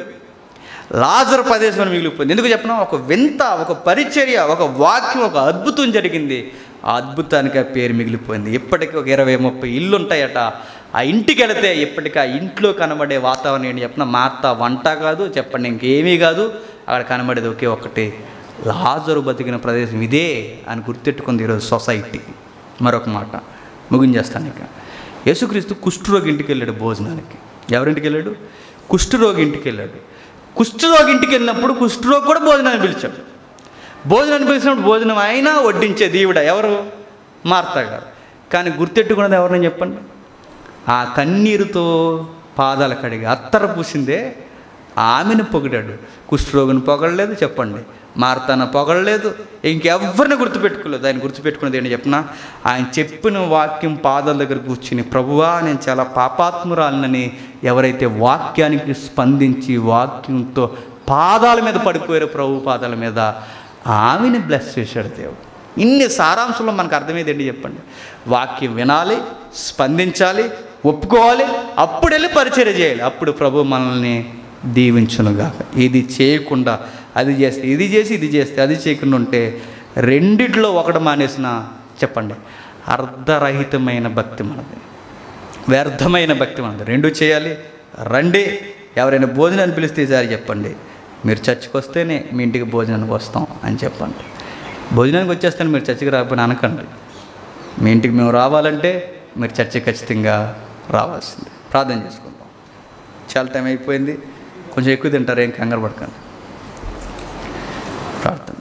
లాజరు ప్రదేశం అని మిగిలిపోయింది ఎందుకు చెప్పిన ఒక వింత ఒక పరిచర్య ఒక వాక్యం ఒక అద్భుతం జరిగింది ఆ అద్భుతానికి ఆ పేరు మిగిలిపోయింది ఇప్పటికీ ఒక ఇరవై ముప్పై ఇల్లు ఉంటాయట ఆ ఇంటికి వెళితే ఇప్పటికీ ఆ ఇంట్లో కనబడే వాతావరణం ఏంటి చెప్పిన మాత వంట కాదు చెప్పండి ఇంకేమీ కాదు అక్కడ కనబడేది ఒకే ఒక్కటి లాజరు బతికిన ప్రదేశం ఇదే అని గుర్తెట్టుకుంది ఈరోజు సొసైటీ మరొక మాట ముగించేస్తాను ఇక యేసుక్రీస్తు కుష్ఠరోగి ఇంటికి వెళ్ళాడు భోజనానికి ఎవరింటికి వెళ్ళాడు కుష్ఠరోగి ఇంటికి వెళ్ళాడు కుష్ఠరోగి ఇంటికి వెళ్ళినప్పుడు కుష్ఠరోగి కూడా భోజనాన్ని పిలిచాడు భోజనాన్ని పిలిచినప్పుడు భోజనం అయినా వడ్డించే దేవుడ ఎవరు మార్తా గారు కానీ గుర్తెట్టుకున్నది ఎవరని చెప్పండి ఆ కన్నీరుతో పాదాలు కడిగి అత్తర పూసిందే ఆమెను పొగిడాడు కుష్ఠరోగిని పొగడలేదు చెప్పండి మార్తాన పొగడలేదు ఇంకెవ్వరిని గుర్తుపెట్టుకోలేదు ఆయన గుర్తుపెట్టుకున్నది ఏంటి చెప్పిన ఆయన చెప్పిన వాక్యం పాదాల దగ్గర కూర్చుని ప్రభువా నేను చాలా పాపాత్మురాలనని ఎవరైతే వాక్యానికి స్పందించి వాక్యంతో పాదాల మీద పడిపోయారో ప్రభు పాదాల మీద ఆమెని బ్లెస్ చేశాడు దేవుడు ఇన్ని సారాంశంలో మనకు అర్థమైంది ఏంటి చెప్పండి వాక్యం వినాలి స్పందించాలి ఒప్పుకోవాలి అప్పుడు వెళ్ళి పరిచర్య చేయాలి అప్పుడు ప్రభు మనల్ని దీవించునుగా ఇది చేయకుండా అది చేస్తే ఇది చేసి ఇది చేస్తే అది చేయకుండా ఉంటే రెండిట్లో ఒకటి మానేసిన చెప్పండి అర్ధరహితమైన భక్తి మనది వ్యర్థమైన భక్తి మనది రెండు చేయాలి రండి ఎవరైనా భోజనాన్ని పిలిస్తే ఈసారి చెప్పండి మీరు చర్చికి వస్తేనే మీ ఇంటికి భోజనానికి వస్తాం అని చెప్పండి భోజనానికి వచ్చేస్తాను మీరు చర్చికి రాకపోయినా అనకండి మీ ఇంటికి మేము రావాలంటే మీరు చర్చికి ఖచ్చితంగా రావాల్సింది ప్రార్థన చేసుకుందాం చాలా టైం అయిపోయింది కొంచెం ఎక్కువ తింటారు ఏం కంగారు పడకండి ప్రార్థన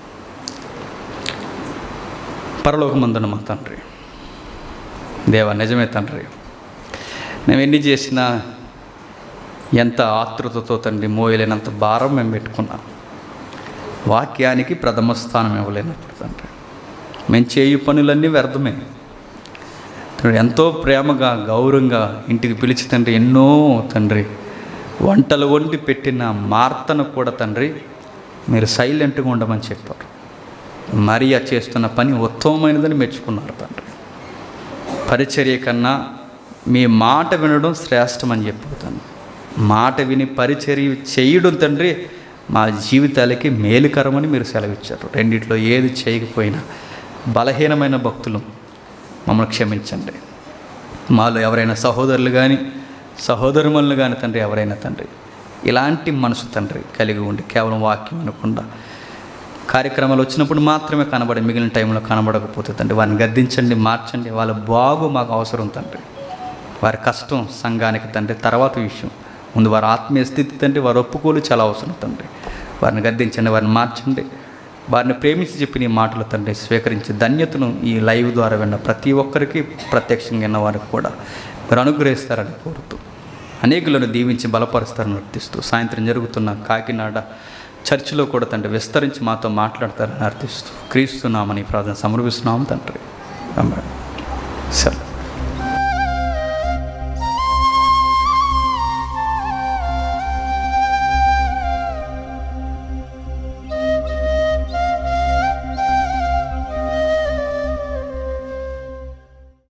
పరలోకమందున మా తండ్రి దేవా నిజమే తండ్రి మేము ఎన్ని చేసినా ఎంత ఆతృతతో తండ్రి మోయలేనంత భారం మేము పెట్టుకున్నాం వాక్యానికి ప్రథమ స్థానం ఇవ్వలేనప్పుడు తండ్రి మేము చేయు పనులన్నీ వ్యర్థమే తండ్రి ఎంతో ప్రేమగా గౌరవంగా ఇంటికి పిలిచి తండ్రి ఎన్నో తండ్రి వంటలు వండి పెట్టిన మార్తను కూడా తండ్రి మీరు సైలెంట్గా ఉండమని చెప్పారు మరియా చేస్తున్న పని ఉత్తమమైనదని మెచ్చుకున్నారు తండ్రి పరిచర్య కన్నా మీ మాట వినడం శ్రేష్టమని చెప్పారు మాట విని పరిచర్య చేయడం తండ్రి మా జీవితాలకి మేలుకరమని మీరు సెలవిచ్చారు రెండిట్లో ఏది చేయకపోయినా బలహీనమైన భక్తులు మమ్మల్ని క్షమించండి మాలో ఎవరైనా సహోదరులు కానీ సహోదరుమల్ని కానీ తండ్రి ఎవరైనా తండ్రి ఇలాంటి మనసు తండ్రి కలిగి ఉండి కేవలం వాక్యం అనకుండా కార్యక్రమాలు వచ్చినప్పుడు మాత్రమే కనబడి మిగిలిన టైంలో కనబడకపోతే తండ్రి వారిని గద్దించండి మార్చండి వాళ్ళ బాగు మాకు అవసరం తండ్రి వారి కష్టం సంఘానికి తండ్రి తర్వాత విషయం ముందు వారి ఆత్మీయ స్థితి తండ్రి వారి ఒప్పుకోలు చాలా అవసరం తండ్రి వారిని గద్దించండి వారిని మార్చండి వారిని ప్రేమించి చెప్పిన ఈ మాటలు తండ్రి స్వీకరించి ధన్యతను ఈ లైవ్ ద్వారా విన్న ప్రతి ఒక్కరికి ప్రత్యక్షంగా విన్న వారికి కూడా మీరు అనుగ్రహిస్తారని కోరుతూ అనేకులను దీవించి బలపరుస్తారని అర్థిస్తూ సాయంత్రం జరుగుతున్న కాకినాడ చర్చిలో కూడా తండ్రి విస్తరించి మాతో మాట్లాడతారని అర్థిస్తూ క్రీస్తున్నామని ప్రార్థన సమర్పిస్తున్నాము తండ్రి ఆమేన్.